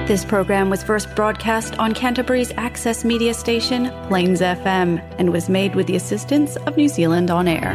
This program was first broadcast on Canterbury's access media station, Plains FM, and was made with the assistance of New Zealand On Air.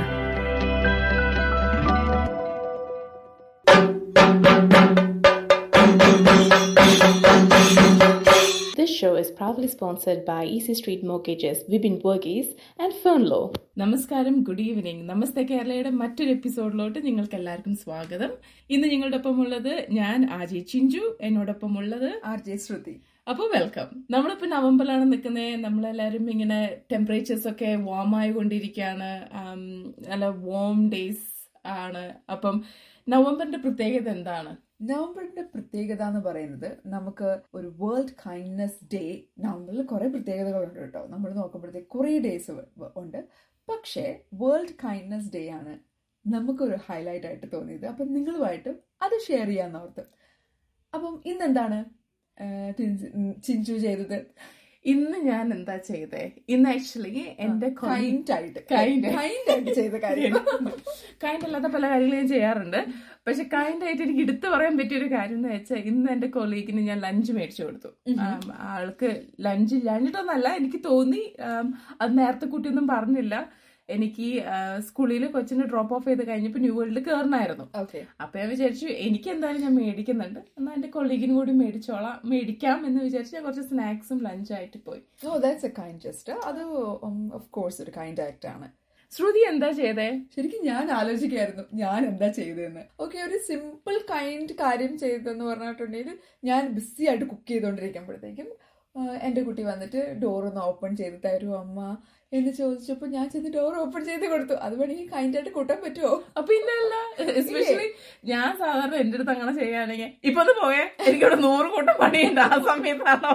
This show is proudly sponsored by Easy Street Mortgages, Vibin Burgess, and Fernlow. നമസ്കാരം good evening Namaste കേരളയുടെ മറ്റൊരു എപ്പിസോഡിലോട്ട് നിങ്ങൾക്ക് എല്ലാവർക്കും സ്വാഗതം ഇന്ന് ഞങ്ങളുടെ ഒപ്പം ഉള്ളത് ഞാൻ ആജി ചിഞ്ചു എന്നോടൊപ്പം ഉള്ളത് ആർ ജെ ശ്രുതി അപ്പോൾ വെൽക്കം നമ്മളിപ്പോൾ നവംബറിലാണ് നിൽക്കുന്നത് നമ്മളെല്ലാവരും ഇങ്ങനെ ടെമ്പറേച്ചേഴ്സ് ഒക്കെ വാം ആയിക്കൊണ്ടിരിക്കുകയാണ് ആം, നല്ല വാം ഡേയ്സ് ആണ് അപ്പം നവംബറിന്റെ പ്രത്യേകത എന്താണ് നവംബറിന്റെ പ്രത്യേകത എന്ന് പറയുന്നത് നമുക്ക് ഒരു വേൾഡ് കൈൻഡ്നെസ് ഡേ നവംബറിൽ കുറെ പ്രത്യേകതകളുണ്ട് കേട്ടോ നമ്മൾ നോക്കുമ്പോഴത്തേക്ക് കുറേ ഡേയ്സ് ഉണ്ട് പക്ഷേ വേൾഡ് കൈൻഡ്നെസ് ഡേ ആണ് നമുക്കൊരു ഹൈലൈറ്റ് ആയിട്ട് തോന്നിയത് അപ്പം നിങ്ങളുമായിട്ടും അത് ഷെയർ ചെയ്യാന്ന് ഓർത്ത് അപ്പം ഇന്നെന്താണ് ആഹ് ചിഞ്ചു- ഉം, ചിഞ്ചു ചെയ്തത് ഇന്ന് ഞാൻ എന്താ ചെയ്തേ ഇന്ന് ആക്ച്വലി എന്റെ കൈൻഡ് ആയിട്ട് Kind. കൈൻഡ് ആയിട്ട് ചെയ്ത കാര്യം കൈൻഡ് അല്ലാത്ത പല കാര്യങ്ങളും ഞാൻ ചെയ്യാറുണ്ട് പക്ഷെ കൈൻഡ് ആയിട്ട് എനിക്ക് എടുത്തു പറയാൻ പറ്റിയ ഒരു കാര്യം എന്ന് വെച്ചാൽ ഇന്ന് എന്റെ കൊളീഗിന് ഞാൻ ലഞ്ച് മേടിച്ചു കൊടുത്തു ആം, ആൾക്ക് ലഞ്ച് ഇല്ലാഞ്ഞിട്ടൊന്നല്ല എനിക്ക് തോന്നി ആം, അത് നേരത്തെ കുട്ടിയൊന്നും പറഞ്ഞില്ല എനിക്ക് സ്കൂളിൽ കൊച്ചിനെ ഡ്രോപ്പ് ഓഫ് ചെയ്ത് കഴിഞ്ഞപ്പോൾ ന്യൂ വേൾഡിൽ കയറണമായിരുന്നു ഓക്കെ അപ്പൊ ഞാൻ വിചാരിച്ചു എനിക്ക് എന്തായാലും ഞാൻ മേടിക്കുന്നുണ്ട് എന്നാൽ എന്റെ കൊളീഗിനും കൂടി മേടിച്ചോളാം മേടിക്കാം എന്ന് വിചാരിച്ച് ഞാൻ കുറച്ച് സ്നാക്സും ലഞ്ചായിട്ട് പോയി oh that's a kind just അത് ഓഫ് കോഴ്സ് ഒരു കൈൻഡ് ആക്ട് ആണ് ശ്രുതി എന്താ ചെയ്തേ ശരിക്കും ഞാൻ ആലോചിക്കായിരുന്നു ഞാൻ എന്താ ചെയ്തതെന്ന് ഓക്കെ ഒരു സിമ്പിൾ കൈൻഡ് കാര്യം ചെയ്തതെന്ന് പറഞ്ഞിട്ടുണ്ടെങ്കിൽ ഞാൻ ബിസി ആയിട്ട് കുക്ക് ചെയ്തുകൊണ്ടിരിക്കുമ്പോഴത്തേക്കും ആ, എൻ്റെ കുട്ടി വന്നിട്ട് ഡോർ ഒന്ന് ഓപ്പൺ ചെയ്ത് തരൂ അമ്മ എന്ന് ചോദിച്ചപ്പോൾ ഞാൻ ചെന്ന് ഡോർ ഓപ്പൺ ചെയ്ത് കൊടുത്തു അത് വേണമെങ്കിൽ കൈൻഡ് ആയിട്ട് കൂട്ടാൻ പറ്റുമോ അപ്പൊ ഇന്നല്ല എസ്പെഷ്യലി ഞാൻ സാധാരണ എന്റെ അടുത്ത് അങ്ങനെ ചെയ്യുകയാണെങ്കിൽ ഇപ്പൊ ഒന്ന് പോയേ എനിക്കിവിടെ നൂറ് കൂട്ടം പണിയുണ്ട് ആ സമയത്താണോ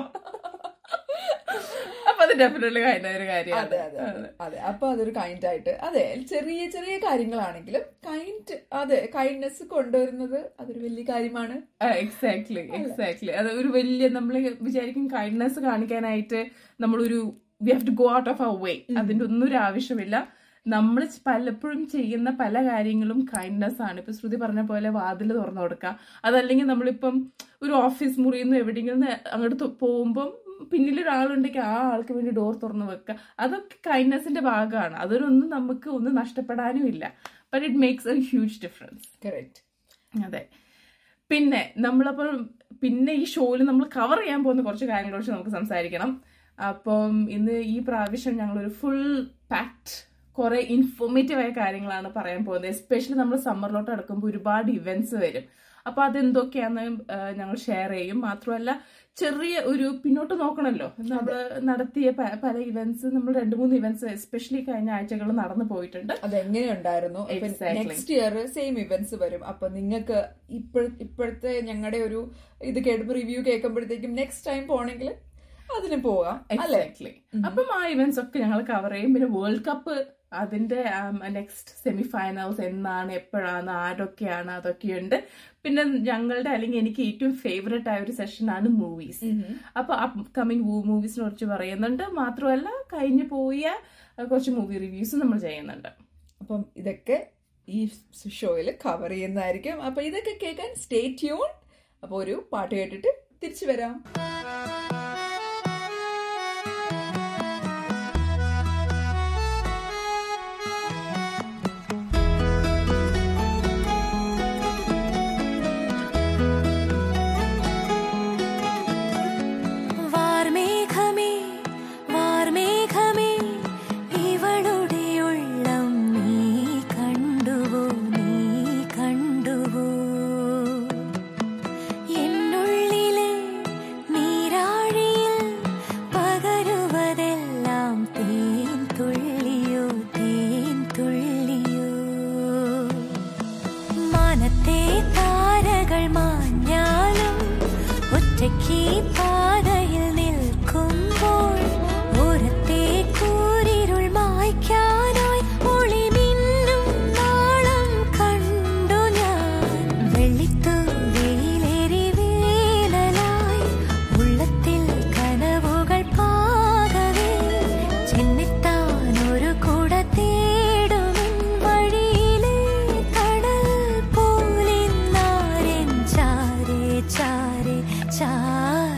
അപ്പൊ അത് ഡെഫിനറ്റ്ലി കഴിഞ്ഞ ഒരു അതെ അതെ കാര്യമാണ് അതെ അതെ അപ്പൊ അതൊരു കൈൻഡ് ആയിട്ട് അതെ ചെറിയ ചെറിയ കാര്യങ്ങളാണെങ്കിലും കൈൻഡ് അതെ കൈൻഡ്നെസ് കൊണ്ടുവരുന്നത് അതൊരു വലിയ കാര്യമാണ് എക്സാക്ട്ലി എക്സാക്ട്ലി അത് ഒരു വലിയ നമ്മൾ വിചാരിക്കും കൈൻഡ്നെസ് കാണിക്കാനായിട്ട് നമ്മളൊരു we have to go out of our way അതിന്റെ ഒന്നും ഒരു ആവശ്യമില്ല നമ്മൾ പലപ്പോഴും ചെയ്യുന്ന പല കാര്യങ്ങളും കൈൻഡ്നെസ് ആണ് ഇപ്പൊ ശ്രുതി പറഞ്ഞ പോലെ വാതിൽ തുറന്നു കൊടുക്കുക അതല്ലെങ്കിൽ നമ്മളിപ്പം ഒരു ഓഫീസ് മുറിയിൽ നിന്ന് എവിടെയെങ്കിലും നിന്ന് അങ്ങോട്ട് തു- പോകുമ്പം പിന്നിൽ ഒരാളുണ്ടെങ്കിൽ ആ ആൾക്ക് വേണ്ടി ഡോർ തുറന്നു വെക്കുക അതൊക്കെ കൈൻഡ്നെസിന്റെ ഭാഗമാണ് അതൊരൊന്നും നമുക്ക് ഒന്നും നഷ്ടപ്പെടാനും ഇല്ല but it makes a huge difference correct അതെ പിന്നെ നമ്മളപ്പോൾ പിന്നെ ഈ ഷോയിൽ നമ്മൾ കവർ ചെയ്യാൻ പോകുന്ന കുറച്ച് കാര്യങ്ങളെ കുറിച്ച് നമുക്ക് സംസാരിക്കണം അപ്പം ഇന്ന് ഈ പ്രാവശ്യം ഞങ്ങളൊരു ഫുൾ പാക്ട് കുറെ ഇൻഫോർമേറ്റീവ് ആയ കാര്യങ്ങളാണ് പറയാൻ പോകുന്നത് എസ്പെഷ്യലി നമ്മൾ സമ്മറിലോട്ട് അടുക്കുമ്പോൾ ഒരുപാട് ഇവന്റ്സ് വരും അപ്പൊ അതെന്തൊക്കെയാന്ന് ആ, ഞങ്ങൾ ഷെയർ ചെയ്യും മാത്രമല്ല ചെറിയ ഒരു പിന്നോട്ട് നോക്കണമല്ലോ നമ്മൾ നടത്തിയ പ- പല ഇവന്റ്സ് നമ്മൾ രണ്ട് മൂന്ന് ഇവന്റ്സ് എസ്പെഷ്യലി കഴിഞ്ഞ ആഴ്ചകൾ നടന്നു പോയിട്ടുണ്ട് അതെങ്ങനെയുണ്ടായിരുന്നു Exactly. Next year same events വരും അപ്പൊ നിങ്ങൾക്ക് ഇപ്പോഴ ഇപ്പോഴത്തെ ഞങ്ങളുടെ ഒരു ഇത് കേൾക്കുമ്പോൾ റിവ്യൂ കേൾക്കുമ്പോഴത്തേക്കും നെക്സ്റ്റ് ടൈം പോണെങ്കിൽ അതിന് പോകാം അല്ലേ എക്സാക്ട്ലി അപ്പം ആ ഇവന്റ്സ് ഒക്കെ ഞങ്ങൾ കവർ ചെയ്യും പിന്നെ വേൾഡ് കപ്പ് അതിന്റെ നെക്സ്റ്റ് സെമി ഫൈനൽസ് എന്നാണ് എപ്പോഴാണ് ആരൊക്കെയാണ് അതൊക്കെയുണ്ട് പിന്നെ ഞങ്ങളുടെ അല്ലെങ്കിൽ എനിക്ക് ഏറ്റവും ഫേവറേറ്റ് ആയ ഒരു സെഷനാണ് മൂവീസ് അപ്പൊ അപ്കമിങ് മൂവീസിനെ കുറിച്ച് പറയുന്നുണ്ട് മാത്രമല്ല കഴിഞ്ഞു പോയ അഹ് കുറച്ച് മൂവി റിവ്യൂസും നമ്മൾ ചെയ്യുന്നുണ്ട് അപ്പം ഇതൊക്കെ ഈ ഷോയിൽ കവർ ചെയ്യുന്നതായിരിക്കും അപ്പൊ ഇതൊക്കെ കേൾക്കാൻ സ്റ്റേ ട്യൂൺ അപ്പൊ ഒരു പാട്ട് കേട്ടിട്ട് തിരിച്ചു വരാം വാർമേഘമേ വാർമേഘമേ ഇവളുടെ ഉള്ളം നീ കണ്ടുവോ നീ കണ്ടുവോ എന്നുള്ളിലെ നീരാഴിയിൽ പകരുവതെല്ലാം തേൻ തുള്ളിയോ തേൻ തുള്ളിയോ മാനത്തെ താരകൾ മാഞ്ഞാലും ഒറ്റയ്ക്ക് പാതയിൽ നിൽക്കുമ്പോൾ ഓരത്തെ കൂരിരുൾ മായ്ക്കാനായി ഒളി മിന്നും നാളം കണ്ടു ഞാൻ വെള്ളിത്തു വെയിലേറി വേനലായി ഉള്ളത്തിൽ കനവുകൾ പാകവേ ചെന്നെത്താൻ ഒരു കുട തേടുമിൻ വഴിയിലെ കടൽ പോലിന്നാരൻ ചാരേ ചാരേ ചാരേ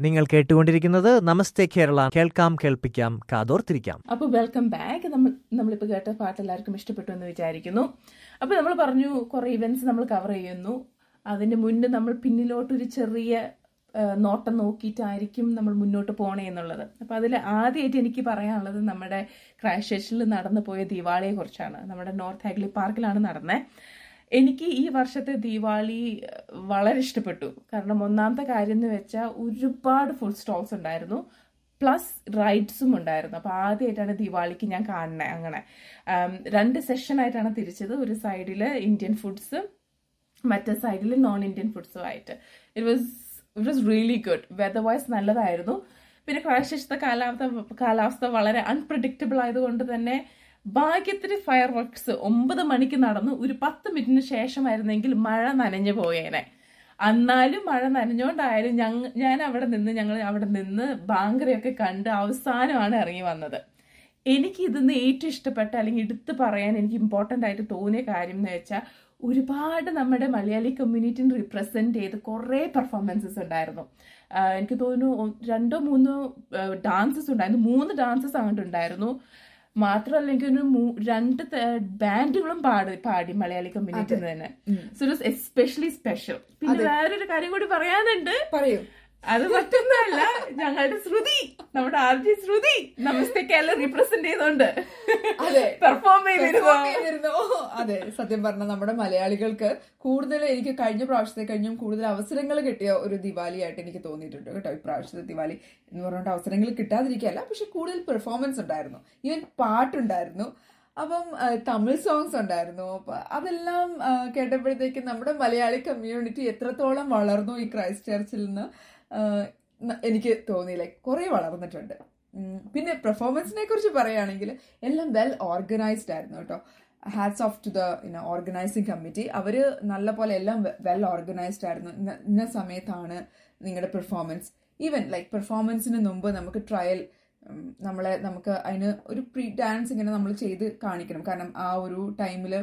നിങ്ങൾ കേട്ടുകൊണ്ടിരിക്കുന്നത് നമസ്തേ കേരള കേൾക്കാം കേൾപ്പിക്കാം കാതോർത്തിരിക്കാം അപ്പോൾ വെൽക്കം ബാക്ക് നമ്മൾ നമ്മളിപ്പോൾ കേട്ട പാട്ട് എല്ലാവർക്കും ഇഷ്ടപ്പെട്ടു എന്ന് വിചാരിക്കുന്നു അപ്പോൾ നമ്മൾ പറഞ്ഞു കുറേ ഇവന്റ്സ് നമ്മൾ കവർ ചെയ്യുന്നു അതിന്റെ മുന്നേ നമ്മൾ പിന്നിലോട്ടൊരു ചെറിയ ആ, നോട്ടം നോക്കിയിട്ടായിരിക്കും നമ്മൾ മുന്നോട്ട് പോണേ എന്നുള്ളത് അപ്പോൾ അതിൽ ആദ്യമായിട്ട് എനിക്ക് പറയാനുള്ളത് നമ്മുടെ ക്രൈസ്റ്റ് ചർച്ചിൽ നടന്നു പോയ ദീപാവളിയെ കുറിച്ചാണ് നമ്മുടെ നോർത്ത് ഹാഗ്ലി പാർക്കിലാണ് നടന്നത് എനിക്ക് ഈ വർഷത്തെ ദീപാവലി അഹ്, വളരെ ഇഷ്ടപ്പെട്ടു കാരണം ഒന്നാമത്തെ കാര്യം എന്ന് വെച്ചാൽ ഒരുപാട് ഫുഡ് സ്റ്റോൾസ് ഉണ്ടായിരുന്നു പ്ലസ് റൈഡ്സും ഉണ്ടായിരുന്നു അപ്പോൾ ആദ്യമായിട്ടാണ് ദിവാലിക്ക് ഞാൻ കാണുന്നത് അങ്ങനെ ആം, രണ്ട് സെഷനായിട്ടാണ് തിരിച്ചത് ഒരു സൈഡിൽ ഇന്ത്യൻ ഫുഡ്സ് മറ്റേ സൈഡിൽ നോൺ ഇന്ത്യൻ ഫുഡ്സും ആയിട്ട് it was it was really good weather wise നല്ലതായിരുന്നു പിന്നെ ക്രൈസ്റ്റത്തെ കാലാവസ്ഥ കാലാവസ്ഥ വളരെ അൺപ്രഡിക്റ്റബിൾ ആയതുകൊണ്ട് തന്നെ ഭാഗ്യത്തിന് ഫയർ വർക്ക്സ് ഒമ്പത് മണിക്ക് നടന്നു ഒരു പത്ത് മിനിറ്റിന് ശേഷമായിരുന്നെങ്കിൽ മഴ നനഞ്ഞു പോയേനെ എന്നാലും മഴ നനഞ്ഞോണ്ടായാലും ഞങ്ങ ഞാൻ അവിടെ നിന്ന് ഞങ്ങൾ അവിടെ നിന്ന് ബാങ്കരയൊക്കെ കണ്ട് അവസാനമാണ് ഇറങ്ങി വന്നത് എനിക്ക് ഇതിന്ന് ഏറ്റവും ഇഷ്ടപ്പെട്ട അല്ലെങ്കിൽ എടുത്തു പറയാൻ എനിക്ക് ഇമ്പോർട്ടൻ്റ് ആയിട്ട് തോന്നിയ കാര്യം എന്ന് വെച്ചാൽ ഒരുപാട് നമ്മുടെ മലയാളി കമ്മ്യൂണിറ്റിനെ റിപ്രസെന്റ് ചെയ്ത് കുറേ പെർഫോമൻസസ് ഉണ്ടായിരുന്നു ആഹ് എനിക്ക് തോന്നുന്നു ഒ- രണ്ടോ മൂന്നോ ഡാൻസസ് ഉണ്ടായിരുന്നു മൂന്ന് ഡാൻസസ് അങ്ങോട്ട് ഉണ്ടായിരുന്നു മാത്രമല്ല എനിക്ക് ഒരു മൂ- രണ്ട് ബാൻഡുകളും പാടി പാടി മലയാളി കമ്മ്യൂണിറ്റി തന്നെ so it was especially special പിന്നെ വേറൊരു കാര്യം കൂടി പറയാനുണ്ട് പറയൂ അത് മറ്റൊന്നുമല്ല ഞങ്ങളുടെ ശ്രുതി നമ്മുടെ R G Shruti Namaste Kerala represent ചെയ്തോണ്ട് അതെ. പെർഫോം Perform ചെയ്തിരുന്നു ചെയ്തിരുന്നു. അതെ സത്യം പറഞ്ഞ നമ്മുടെ മലയാളികൾക്ക് കൂടുതൽ എനിക്ക് കഴിഞ്ഞ പ്രാവശ്യത്തെ കഴിഞ്ഞും കൂടുതൽ അവസരങ്ങൾ കിട്ടിയ ഒരു ദിവാലി ആയിട്ട് എനിക്ക് തോന്നിയിട്ടുണ്ട് കേട്ടോ ഇപ്രാവശ്യത്തെ ദിവാലി എന്ന് പറഞ്ഞുകൊണ്ട് അവസരങ്ങൾ കിട്ടാതിരിക്കല്ല പക്ഷെ കൂടുതൽ പെർഫോമൻസ് ഉണ്ടായിരുന്നു ഈവൻ പാട്ടുണ്ടായിരുന്നു അപ്പം ആ, തമിഴ് സോങ്സ് ഉണ്ടായിരുന്നു അപ്പൊ അതെല്ലാം ആ, കേട്ടപ്പോഴത്തേക്കും നമ്മുടെ മലയാളി കമ്മ്യൂണിറ്റി എത്രത്തോളം വളർന്നു ഈ ക്രൈസ്റ്റ് ചർച്ചിൽ നിന്ന് ആ, ന- എനിക്ക് തോന്നി ലൈക്ക് കുറേ വളർന്നിട്ടുണ്ട് ഉം, പിന്നെ പെർഫോമൻസിനെ കുറിച്ച് പറയുകയാണെങ്കിൽ എല്ലാം വെൽ ഓർഗനൈസ്ഡ് ആയിരുന്നു കേട്ടോ ഹാറ്റ്സ് ഓഫ് ടു ദ ഇന്ന ഓർഗനൈസിങ് കമ്മിറ്റി അവർ നല്ല പോലെ എല്ലാം വെൽ ഓർഗനൈസ്ഡ് ആയിരുന്നു ഇന്ന ഇന്ന സമയത്താണ് നിങ്ങളുടെ പെർഫോമൻസ് ഈവൻ ലൈക്ക് പെർഫോമൻസിന് മുമ്പ് നമുക്ക് ട്രയൽ നമ്മളെ നമുക്ക് അതിന് ഒരു പ്രീ ഡാൻസ് ഇങ്ങനെ നമ്മൾ ചെയ്ത് കാണിക്കണം കാരണം ആ ഒരു ടൈമിൽ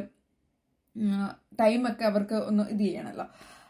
ടൈമൊക്കെ അവർക്ക് ഒന്ന് ഇത് ചെയ്യണമല്ലോ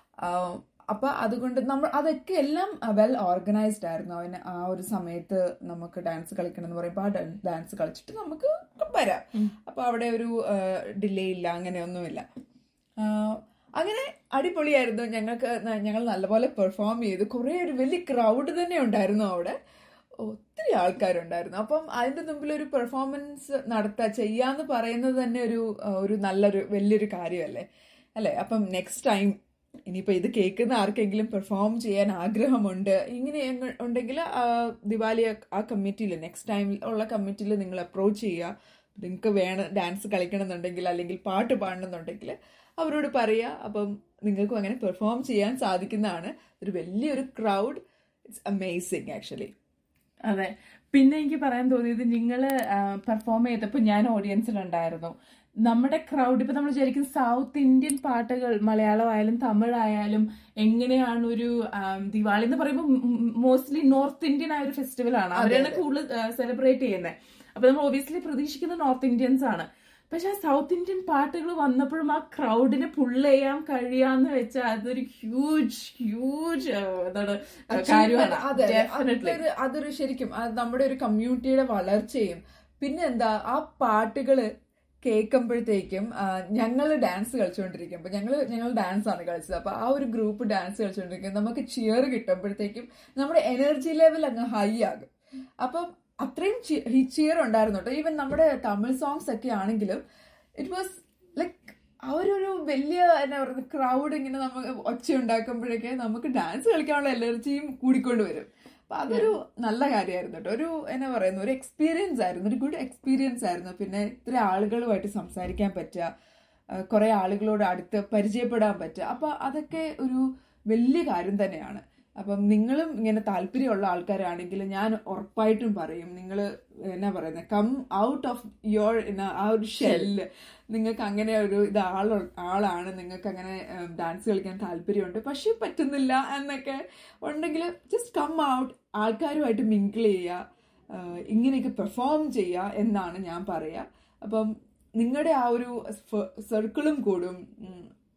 അപ്പൊ അതുകൊണ്ട് നമ്മൾ അതൊക്കെ എല്ലാം വെൽ ഓർഗനൈസ്ഡ് ആയിരുന്നു അവന് ആ ഒരു സമയത്ത് നമുക്ക് ഡാൻസ് കളിക്കണം എന്ന് പറയുമ്പോൾ ആ ഡാൻസ് കളിച്ചിട്ട് നമുക്ക് വരാം അപ്പൊ അവിടെ ഒരു ഡിലേ ഇല്ല അങ്ങനെയൊന്നുമില്ല ആ, അങ്ങനെ അടിപൊളിയായിരുന്നു ഞങ്ങൾക്ക് ന- ഞങ്ങൾ നല്ലപോലെ പെർഫോം ചെയ്തു കുറേ ഒരു വലിയ ക്രൗഡ് തന്നെ ഉണ്ടായിരുന്നു അവിടെ ഒത്തിരി ആൾക്കാരുണ്ടായിരുന്നു അപ്പം അതിന്റെ മുമ്പിൽ ഒരു പെർഫോമൻസ് നടത്തുക ചെയ്യാന്ന് പറയുന്നത് തന്നെ ഒരു ആ, ഒരു നല്ലൊരു വലിയൊരു കാര്യമല്ലേ അല്ലേ അപ്പം നെക്സ്റ്റ് ടൈം ഇനിയിപ്പോൾ ഇത് കേൾക്കുന്ന ആർക്കെങ്കിലും പെർഫോം ചെയ്യാൻ ആഗ്രഹമുണ്ട് ഇങ്ങനെ എങ്ങ- ഉണ്ടെങ്കിൽ ആ, ദിവാലി ആ- ആ കമ്മിറ്റിയിൽ നെക്സ്റ്റ് ടൈം ഉള്ള കമ്മിറ്റിയിൽ നിങ്ങൾ അപ്രോച്ച് ചെയ്യുക നിങ്ങൾക്ക് വേണം ഡാൻസ് കളിക്കണമെന്നുണ്ടെങ്കിൽ അല്ലെങ്കിൽ പാട്ട് പാടണമെന്നുണ്ടെങ്കിൽ അവരോട് പറയുക അപ്പം നിങ്ങൾക്കും അങ്ങനെ പെർഫോം ചെയ്യാൻ സാധിക്കുന്നതാണ് ഒരു വലിയൊരു ക്രൗഡ് ഇറ്റ്സ് അമേസിങ് ആക്ച്വലി അതെ പിന്നെ എനിക്ക് പറയാൻ തോന്നിയത് നിങ്ങൾ പെർഫോം ചെയ്തപ്പോൾ ഞാൻ ഓഡിയൻസിലുണ്ടായിരുന്നു നമ്മുടെ ക്രൗഡ് ഇപ്പൊ നമ്മൾ വിചാരിക്കും സൗത്ത് ഇന്ത്യൻ പാട്ടുകൾ മലയാളം ആയാലും തമിഴായാലും എങ്ങനെയാണ് ഒരു ആം, ദിവാളി എന്ന് പറയുമ്പോൾ മോസ്റ്റ്ലി നോർത്ത് ഇന്ത്യൻ ആയ ഒരു ഫെസ്റ്റിവൽ ആണ് അവരാണ് കൂടുതൽ സെലിബ്രേറ്റ് ചെയ്യുന്നത് അപ്പൊ നമ്മൾ ഒബിയസ്ലി പ്രതീക്ഷിക്കുന്ന നോർത്ത് ഇന്ത്യൻസ് ആണ് പക്ഷെ ആ സൗത്ത് ഇന്ത്യൻ പാട്ടുകൾ വന്നപ്പോഴും ആ ക്രൗഡിനെ പുള്ള് ചെയ്യാൻ കഴിയാന്ന് വെച്ചാൽ അതൊരു ഹ്യൂജ് ഹ്യൂജ് എന്താണ് കാര്യമാണ് അതെ ഡെഫിനറ്റ്ലി അതൊരു അതൊരു ശരിക്കും അത് നമ്മുടെ ഒരു കമ്മ്യൂണിറ്റിയുടെ വളർച്ചയും പിന്നെ എന്താ ആ പാട്ടുകള് കേൾക്കുമ്പോഴത്തേക്കും ഞങ്ങൾ ഡാൻസ് കളിച്ചുകൊണ്ടിരിക്കുമ്പോൾ ഞങ്ങൾ ഞങ്ങൾ ഡാൻസ് ആണ് കളിച്ചത് അപ്പൊ ആ ഒരു ഗ്രൂപ്പ് ഡാൻസ് കളിച്ചുകൊണ്ടിരിക്കും നമുക്ക് ചിയർ കിട്ടുമ്പോഴത്തേക്കും നമ്മുടെ എനർജി ലെവൽ അങ്ങ് ഹൈ ആകും അപ്പം അത്രയും ചിയർ ഉണ്ടായിരുന്നു കേട്ടോ ഈവൻ നമ്മുടെ തമിഴ് സോങ്സ് ഒക്കെ ആണെങ്കിലും ഇറ്റ് വാസ് ലൈക്ക് ആ ഒരു ഒരു വലിയ എന്നാ പറയുക ക്രൗഡ് ഇങ്ങനെ നമുക്ക് ഒച്ച ഉണ്ടാക്കുമ്പോഴേക്ക് നമുക്ക് ഡാൻസ് കളിക്കാനുള്ള എനർജിയും കൂടിക്കൊണ്ട് വരും അപ്പൊ അതൊരു നല്ല കാര്യമായിരുന്നു കേട്ടോ ഒരു എന്നാ പറയുന്ന ഒരു എക്സ്പീരിയൻസ് ആയിരുന്നു ഒരു ഗുഡ് എക്സ്പീരിയൻസ് ആയിരുന്നു പിന്നെ ഇത്ര ആളുകളുമായിട്ട് സംസാരിക്കാൻ പറ്റുക ആ, കുറെ ആളുകളോട് അടുത്ത് പരിചയപ്പെടാൻ പറ്റുക അപ്പൊ അതൊക്കെ ഒരു വലിയ കാര്യം തന്നെയാണ് അപ്പം നിങ്ങളും ഇങ്ങനെ താല്പര്യമുള്ള ആൾക്കാരാണെങ്കിൽ ഞാൻ ഉറപ്പായിട്ടും പറയും നിങ്ങൾ എന്നാ പറയുന്നത് കം ഔട്ട് ഓഫ് യുവർ ആ ഒരു ഷെല്ല് നിങ്ങൾക്ക് അങ്ങനെ ഒരു ഇത് ആൾ ആളാണ് നിങ്ങൾക്ക് അങ്ങനെ ഡാൻസ് കളിക്കാൻ താല്പര്യമുണ്ട് പക്ഷെ പറ്റുന്നില്ല എന്നൊക്കെ ഉണ്ടെങ്കിൽ ജസ്റ്റ് കം ഔട്ട് ആൾക്കാരുമായിട്ട് മിങ്കിൾ ചെയ്യുക ആഹ് ഇങ്ങനെയൊക്കെ പെർഫോം ചെയ്യുക എന്നാണ് ഞാൻ പറയുക അപ്പം നിങ്ങളുടെ ആ ഒരു സർക്കിളും കൂടും ഉം,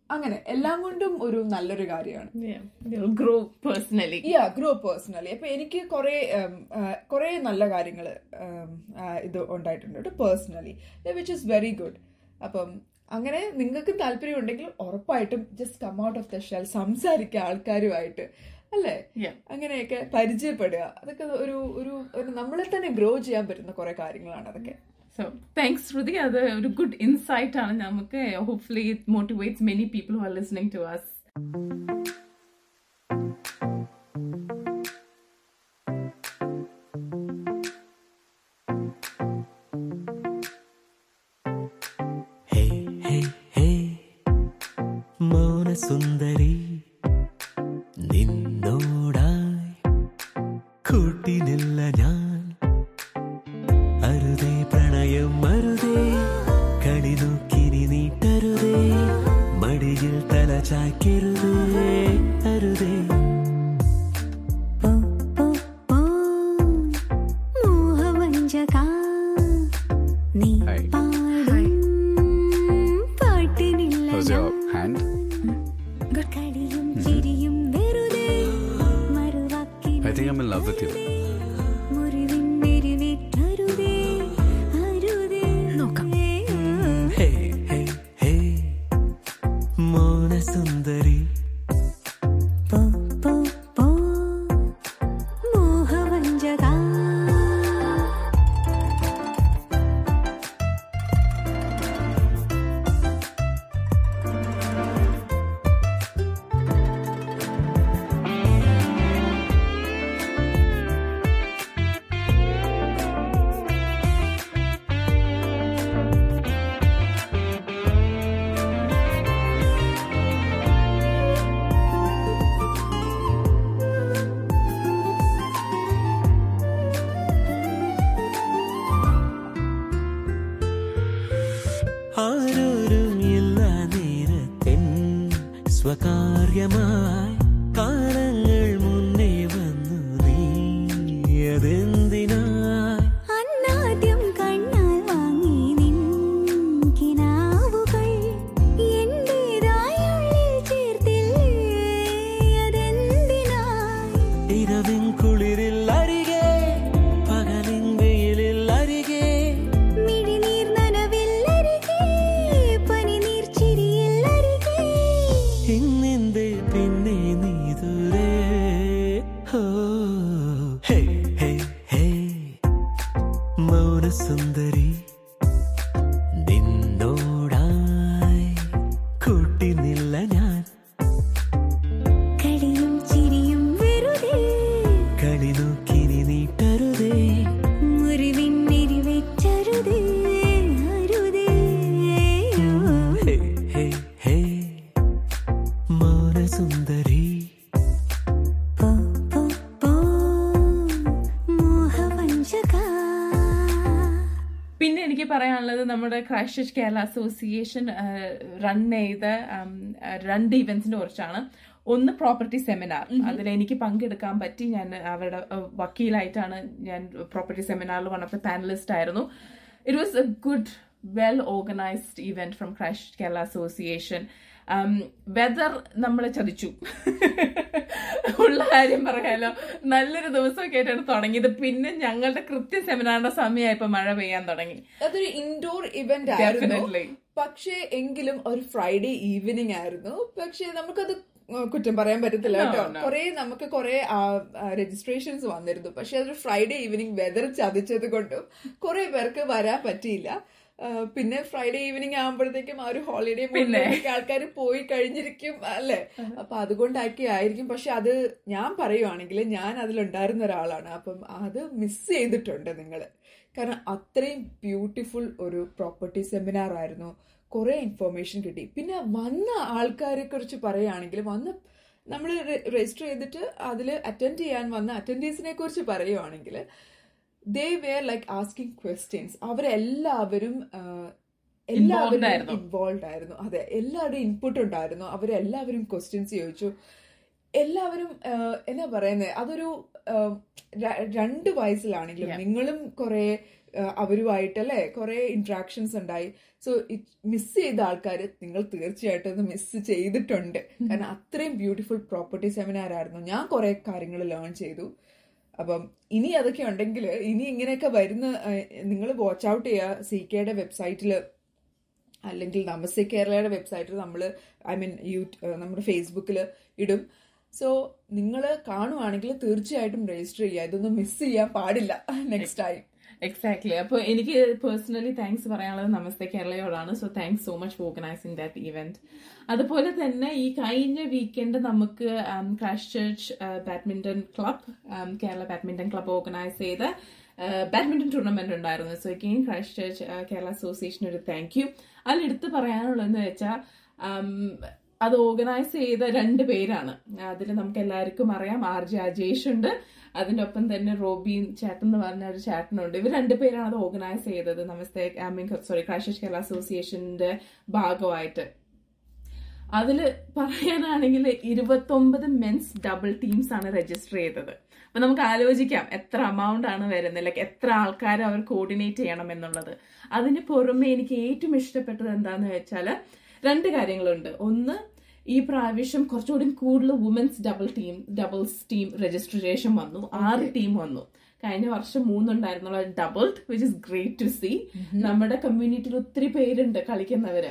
അങ്ങനെ എല്ലാം കൊണ്ടും ഒരു നല്ലൊരു കാര്യമാണ് grow personally yeah grow personally അപ്പൊ എനിക്ക് കുറെ കുറെ നല്ല കാര്യങ്ങൾ ഇത് ഉണ്ടായിട്ടുണ്ട് കേട്ടോ personally which is very good അപ്പം അങ്ങനെ നിങ്ങൾക്ക് താല്പര്യം ഉണ്ടെങ്കിൽ ഉറപ്പായിട്ടും just come out of the shell സംസാരിക്കുക ആൾക്കാരുമായിട്ട് അല്ലേ Yeah. അങ്ങനെയൊക്കെ പരിചയപ്പെടുക അതൊക്കെ ഒരു ഒരു ഒരു നമ്മളെ തന്നെ ഗ്രോ ചെയ്യാൻ പറ്റുന്ന കുറെ കാര്യങ്ങളാണ് അതൊക്കെ സോ താങ്ക്സ് ശ്രുതി അത് ഒരു ഗുഡ് ഇൻസൈറ്റ് ആണ് നമുക്ക് hopefully it motivates many people who are listening to us hey hey hey മൗനസുന്ദരി നിന്നോടായി കൂട്ടിനില്ല ഞാൻ അരുതേ പ്രണയം അരുതേ കളി നോക്കിനി നീട്ടരുതേ മടിയിൽ തല ചായ്ക്കരുതേ അരുതേ പോ പോ പോ മോഹവഞ്ചകാ നീ Hi. പാടും പാട്ടിനില്ല How's your hand? കളിയും ചിരിയും വെറുതെ മറുവാക്കിന് I think I'm in love with you. മുറിവിൻ മെരുവിട്ടരുതേ അരുതേ നോക്കാം ഹേ ഹേ ഹേ മൗനസുന്ദരി പോ പോ പോ മോഹവഞ്ചകാ ആരോരും ഇല്ല നേരത്തെൻ സ്വകാര്യമായി കാലങ്ങൾ മുന്നേ വന്നു നീ അതെന്തിനായി അന്നാദ്യം കണ്ണാൽ വാങ്ങി നിൻ കിനാവുകൾ എന്റേതായ ഉള്ളിൽ ചേർത്തില്ലേ അതെന്തിനായി ഇരവിൻ കുളിരിൽ അരികെ പകലിൻ വെയിലിൽ അരികെ മിഴിനീർ നനവിൽ അരികെ പനിനീർ ചിരിയിൽ അരികെ ഇന്നെന്തേ പിന്നെ നീ ദൂരെ ഹോ ഹേ ഹേ ഹേ മൗനസുന്ദരി നിന്നോടായി കൂട്ടിനില്ല ഞാൻ കളിയും ചിരിയും വെറുതെ കളി നോക്കിനി നീട്ടരുതേ മുറിവിൻ മെരുവിറ്റരുതേ അരുതേ ഹേ ഹേ ഹേ മൗനസുന്ദരി പോ പോ പോ മോഹവഞ്ചകാ പിന്നെ എനിക്ക് പറയാനുള്ളത് നമ്മുടെ ക്രൈസ്റ്റ് കേരള അസോസിയേഷൻ റൺ ചെയ്ത ഉം, രണ്ട് ഇവന്റ്സിനെ കുറിച്ചാണ് ഒന്ന് പ്രോപ്പർട്ടി സെമിനാർ അതിൽ എനിക്ക് പങ്കെടുക്കാൻ പറ്റി ഞാൻ അവരുടെ അഹ്, വക്കീലായിട്ടാണ് ഞാൻ പ്രോപ്പർട്ടി സെമിനാറിൽ വൺ ഓഫ് ദ പാനലിസ്റ്റ് ആയിരുന്നു it was a good well organised event from Christ Kerala association weather നമ്മളെ ചതിച്ചു ഉള്ള കാര്യം പറയാലോ നല്ലൊരു ദിവസമൊക്കെ ആയിട്ടാണ് തുടങ്ങിയത് പിന്നെ ഞങ്ങളുടെ കൃത്യ സെമിനാറിന്റെ സമയമായപ്പോ മഴ പെയ്യാൻ തുടങ്ങി അതൊരു ഇൻഡോർ ഇവന്റ് ആയിരുന്നു Definitely. പക്ഷേ എങ്കിലും ഒരു ഫ്രൈഡേ ഈവനിങ് ആയിരുന്നു പക്ഷേ നമുക്കത് കുറ്റം പറയാൻ പറ്റത്തില്ല No, കേട്ടോ no. കുറെ നമുക്ക് കുറെ രജിസ്ട്രേഷൻസ് വന്നിരുന്നു പക്ഷെ അതൊരു ഫ്രൈഡേ ഈവനിങ് വെതർ ചതിച്ചത് കൊണ്ടും കുറെ പേർക്ക് വരാൻ പറ്റിയില്ല ആ, പിന്നെ ഫ്രൈഡേ ഈവനിങ് ആകുമ്പോഴത്തേക്കും ആ ഒരു ഹോളിഡേ പിന്നെ. ആൾക്കാർ പോയി കഴിഞ്ഞിരിക്കും അല്ലെ അപ്പൊ അതുകൊണ്ടൊക്കെ ആയിരിക്കും പക്ഷെ അത് ഞാൻ പറയുവാണെങ്കിൽ ഞാൻ അതിലുണ്ടായിരുന്ന ഒരാളാണ് അപ്പം അത് മിസ് ചെയ്തിട്ടുണ്ട് നിങ്ങള് കാരണം അത്രയും ബ്യൂട്ടിഫുൾ ഒരു പ്രോപ്പർട്ടി സെമിനാർ ആയിരുന്നു കുറെ ഇൻഫർമേഷൻ കിട്ടി പിന്നെ വന്ന ആൾക്കാരെ കുറിച്ച് പറയുകയാണെങ്കിൽ വന്ന നമ്മൾ രജിസ്റ്റർ ചെയ്തിട്ട് അതിൽ അറ്റൻഡ് ചെയ്യാൻ വന്ന അറ്റൻഡീസിനെ കുറിച്ച് പറയുവാണെങ്കിൽ they were like asking questions അവരെല്ലാവരും ആ, എല്ലാവരും ആയിരുന്നു. ഇൻവോൾവ് ആയിരുന്നു അതെ എല്ലാവരുടെയും ഇൻപുട്ട് ഉണ്ടായിരുന്നു അവരെല്ലാവരും ക്വസ്റ്റ്യൻസ് ചോദിച്ചു എല്ലാവരും ആ, എന്നാ പറയുന്നത് അതൊരു ആ, ര- രണ്ട് വയസ്സിലാണെങ്കിലും Yeah. നിങ്ങളും കുറെ അവരുമായിട്ട് അല്ലേ കുറെ ഇന്ററാക്ഷൻസ് ഉണ്ടായി സോ മിസ് ചെയ്ത ആൾക്കാർ നിങ്ങൾ തീർച്ചയായിട്ടും ഇത് മിസ് ചെയ്തിട്ടുണ്ട് കാരണം അത്രയും ബ്യൂട്ടിഫുൾ പ്രോപ്പർട്ടി സെമിനാർ ആയിരുന്നു ഞാൻ കുറെ കാര്യങ്ങൾ ലേൺ ചെയ്തു അപ്പം ഇനി അതൊക്കെ ഉണ്ടെങ്കിൽ ഇനി ഇങ്ങനെയൊക്കെ വരുന്ന നിങ്ങൾ വാച്ച് ഔട്ട് ചെയ്യുക സി കെയുടെ വെബ്സൈറ്റിൽ അല്ലെങ്കിൽ നമസ്തേ കേരളയുടെ വെബ്സൈറ്റിൽ നമ്മൾ ഐ മീൻ യൂ നമ്മുടെ ഫേസ്ബുക്കിൽ ഇടും സോ നിങ്ങൾ കാണുവാണെങ്കിൽ തീർച്ചയായിട്ടും രജിസ്റ്റർ ചെയ്യുക ഇതൊന്നും മിസ് ചെയ്യാൻ പാടില്ല നെക്സ്റ്റ് ടൈം എക്സാക്ട്ലി അപ്പോൾ എനിക്ക് പേഴ്സണലി താങ്ക്സ് പറയാനുള്ളത് നമസ്തേ കേരളയോടാണ് so thanks so much for organising that event അതുപോലെ തന്നെ ഈ കഴിഞ്ഞ വീക്കെൻഡ് നമുക്ക് Christchurch badminton club Kerala badminton club organise ചെയ്ത ബാഡ്മിന്റൺ ടൂർണമെന്റ് ഉണ്ടായിരുന്നു so again Christchurch Kerala association ഒരു താങ്ക് യു അതിൽ എടുത്ത് പറയാനുള്ളതെന്ന് വെച്ചാൽ അത് ഓർഗനൈസ് ചെയ്ത രണ്ട് പേരാണ് അതിൽ നമുക്ക് എല്ലാവർക്കും അറിയാം ആർ ജെ അജേഷ് ഉണ്ട് അതിന്റെ ഒപ്പം തന്നെ റോബിൻ ചേട്ടൻ എന്ന് പറഞ്ഞ ഒരു ചേട്ടനുണ്ട് ഇവർ രണ്ടുപേരാണ് അത് ഓർഗനൈസ് ചെയ്തത് നമസ്തേ ഐ മീൻ സോറി ക്രാഷ് കേരള അസോസിയേഷന്റെ ഭാഗമായിട്ട് അതില് പറയാനാണെങ്കിൽ ഇരുപത്തൊമ്പത് മെൻസ് ഡബിൾ ടീംസ് ആണ് രജിസ്റ്റർ ചെയ്തത് അപ്പൊ നമുക്ക് ആലോചിക്കാം എത്ര എമൗണ്ട് ആണ് വരുന്നത് ലൈക്ക് എത്ര ആൾക്കാരെ അവർ കോർഡിനേറ്റ് ചെയ്യണം എന്നുള്ളത് അതിന് പുറമെ എനിക്ക് ഏറ്റവും ഇഷ്ടപ്പെട്ടത് എന്താന്ന് വെച്ചാൽ രണ്ട് കാര്യങ്ങളുണ്ട് ഒന്ന് ഈ പ്രാവശ്യം കുറച്ചുകൂടി കൂടുതൽ women's double team doubles team registration വന്നു ആറ് ടീം വന്നു കഴിഞ്ഞ വർഷം മൂന്നുണ്ടായിരുന്നുള്ള doubled which is great to see നമ്മുടെ കമ്മ്യൂണിറ്റിയിൽ ഒത്തിരി പേരുണ്ട് കളിക്കുന്നവര്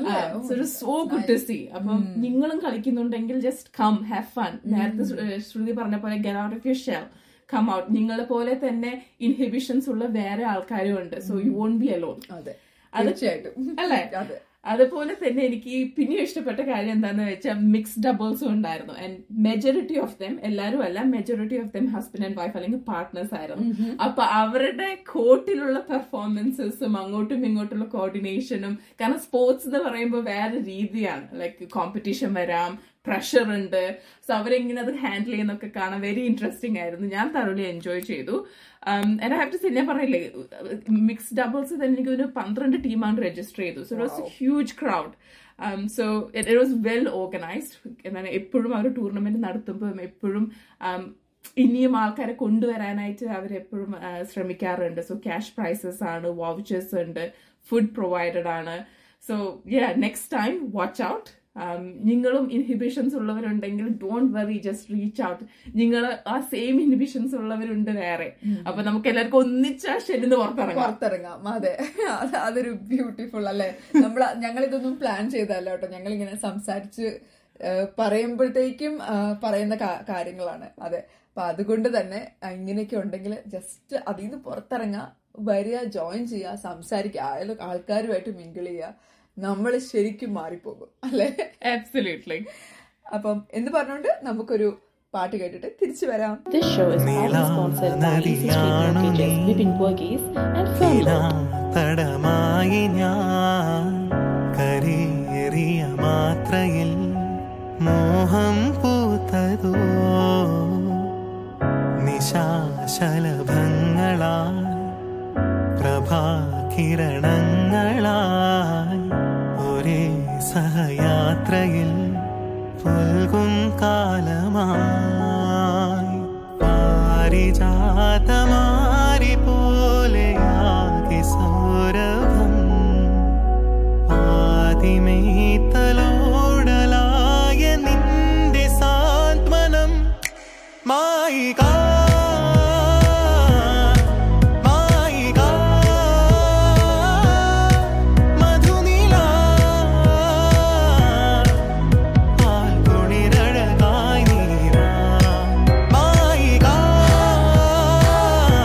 സോ ഗുഡ് ടു സി അപ്പം നിങ്ങളും കളിക്കുന്നുണ്ടെങ്കിൽ ജസ്റ്റ് കം ഹാവ് ഫൺ നേരത്തെ ശ്രു- ശ്രുതി പറഞ്ഞ പോലെ get out of your shell come out നിങ്ങളെ പോലെ തന്നെ ഇൻഹിബിഷൻസ് ഉള്ള വേറെ ആൾക്കാരും ഉണ്ട് so you won't be alone അതെ അത് തീർച്ചയായിട്ടും അല്ലേ അതെ അതുപോലെ തന്നെ എനിക്ക് പിന്നെയും ഇഷ്ടപ്പെട്ട കാര്യം എന്താന്ന് വെച്ചാൽ മിക്സ് ഡബിൾസും ഉണ്ടായിരുന്നു ആൻഡ് മെജോറിറ്റി ഓഫ് ദം എല്ലാവരും അല്ല majority of them husband and wife അല്ലെങ്കിൽ പാർട്ട്നേഴ്സ് ആയിരുന്നു അപ്പൊ അവരുടെ കോർട്ടിലുള്ള പെർഫോമൻസസും അങ്ങോട്ടും ഇങ്ങോട്ടുള്ള കോർഡിനേഷനും കാരണം സ്പോർട്സ് എന്ന് പറയുമ്പോൾ വേറെ രീതിയാണ് ലൈക്ക് കോമ്പറ്റീഷൻ വരാം പ്രഷർ ഉണ്ട് സോ അവരെങ്ങനെ അത് ഹാൻഡിൽ ചെയ്യുന്നൊക്കെ കാണാൻ വെരി ഇൻട്രസ്റ്റിംഗ് ആയിരുന്നു ഞാൻ തറോലി എൻജോയ് ചെയ്തു എന്നെ ഹാവ് ടു സി ഞാൻ പറയില്ലേ മിക്സ് ഡബിൾസ് തന്നെ എനിക്ക് ഒരു പന്ത്രണ്ട് ടീമാണ് രജിസ്റ്റർ ചെയ്തു so it was a huge crowd so it was well organised എന്താണ് എപ്പോഴും അവർ ടൂർണമെന്റ് നടത്തുമ്പോൾ എപ്പോഴും um, ഇനിയും ആൾക്കാരെ കൊണ്ടുവരാനായിട്ട് അവരെപ്പോഴും ശ്രമിക്കാറുണ്ട് സോ ക്യാഷ് പ്രൈസസ് ആണ് വൗച്ചേഴ്സ് ഉണ്ട് ഫുഡ് പ്രൊവൈഡഡ് ആണ് so yeah next time watch out നിങ്ങളും ഇൻഹിബിഷൻസ് ഉള്ളവരുണ്ടെങ്കിൽ don't worry just reach out നിങ്ങൾ ആ സെയിം ഇൻഹിബിഷൻസ് ഉള്ളവരുണ്ട് വേറെ അപ്പൊ നമുക്ക് എല്ലാവർക്കും ഒന്നിച്ച് ആ ഷെല്ലിന്ന് പുറത്തിറങ്ങാം പുറത്തിറങ്ങാം അതെ അത് അതൊരു ബ്യൂട്ടിഫുൾ അല്ലേ നമ്മൾ ഞങ്ങൾ ഇതൊന്നും പ്ലാൻ ചെയ്തല്ല കേട്ടോ ഞങ്ങൾ ഇങ്ങനെ സംസാരിച്ച് ആ, പറയുമ്പോഴത്തേക്കും ആ, പറയുന്ന കാ- കാര്യങ്ങളാണ് അതെ അപ്പൊ അതുകൊണ്ട് തന്നെ ആ, ഇങ്ങനെയൊക്കെ ഉണ്ടെങ്കിൽ ജസ്റ്റ് അതിൽ നിന്ന് പുറത്തിറങ്ങുക വരിക ജോയിൻ ചെയ്യുക സംസാരിക്കുക ആയാലും ആൾക്കാരുമായിട്ട് മിങ്കിൾ ചെയ്യുക നമ്മൾ ശരിക്കും മാറിപ്പോകും അല്ലേ ആബ്സല്യൂട്ട്ലി അപ്പം എന്ന് പറഞ്ഞുകൊണ്ട് നമുക്കൊരു പാട്ട് കേട്ടിട്ട് തിരിച്ചു വരാം This show is proudly sponsored by Easy Street Mortgages, Vipin Burgess, and Firm തടമായി ഞാൻ കരേറിയ മാത്രയിൽ മോഹം പൂത്തതോ നിശാശലഭങ്ങളാൽ പ്രഭാകിരണങ്ങളായി ഒരേ സഹയാത്രയിൽ പുൽകും കാലമായി പാരിജാതമാരി പോലെയാകെ സൗരഭം ആദിമേത്തലോടലായ നിന്റെ സാന്ത്വനം മായിക മായിക മധുനില പാൽക്കുളിരഴകായി നീരാ മായിക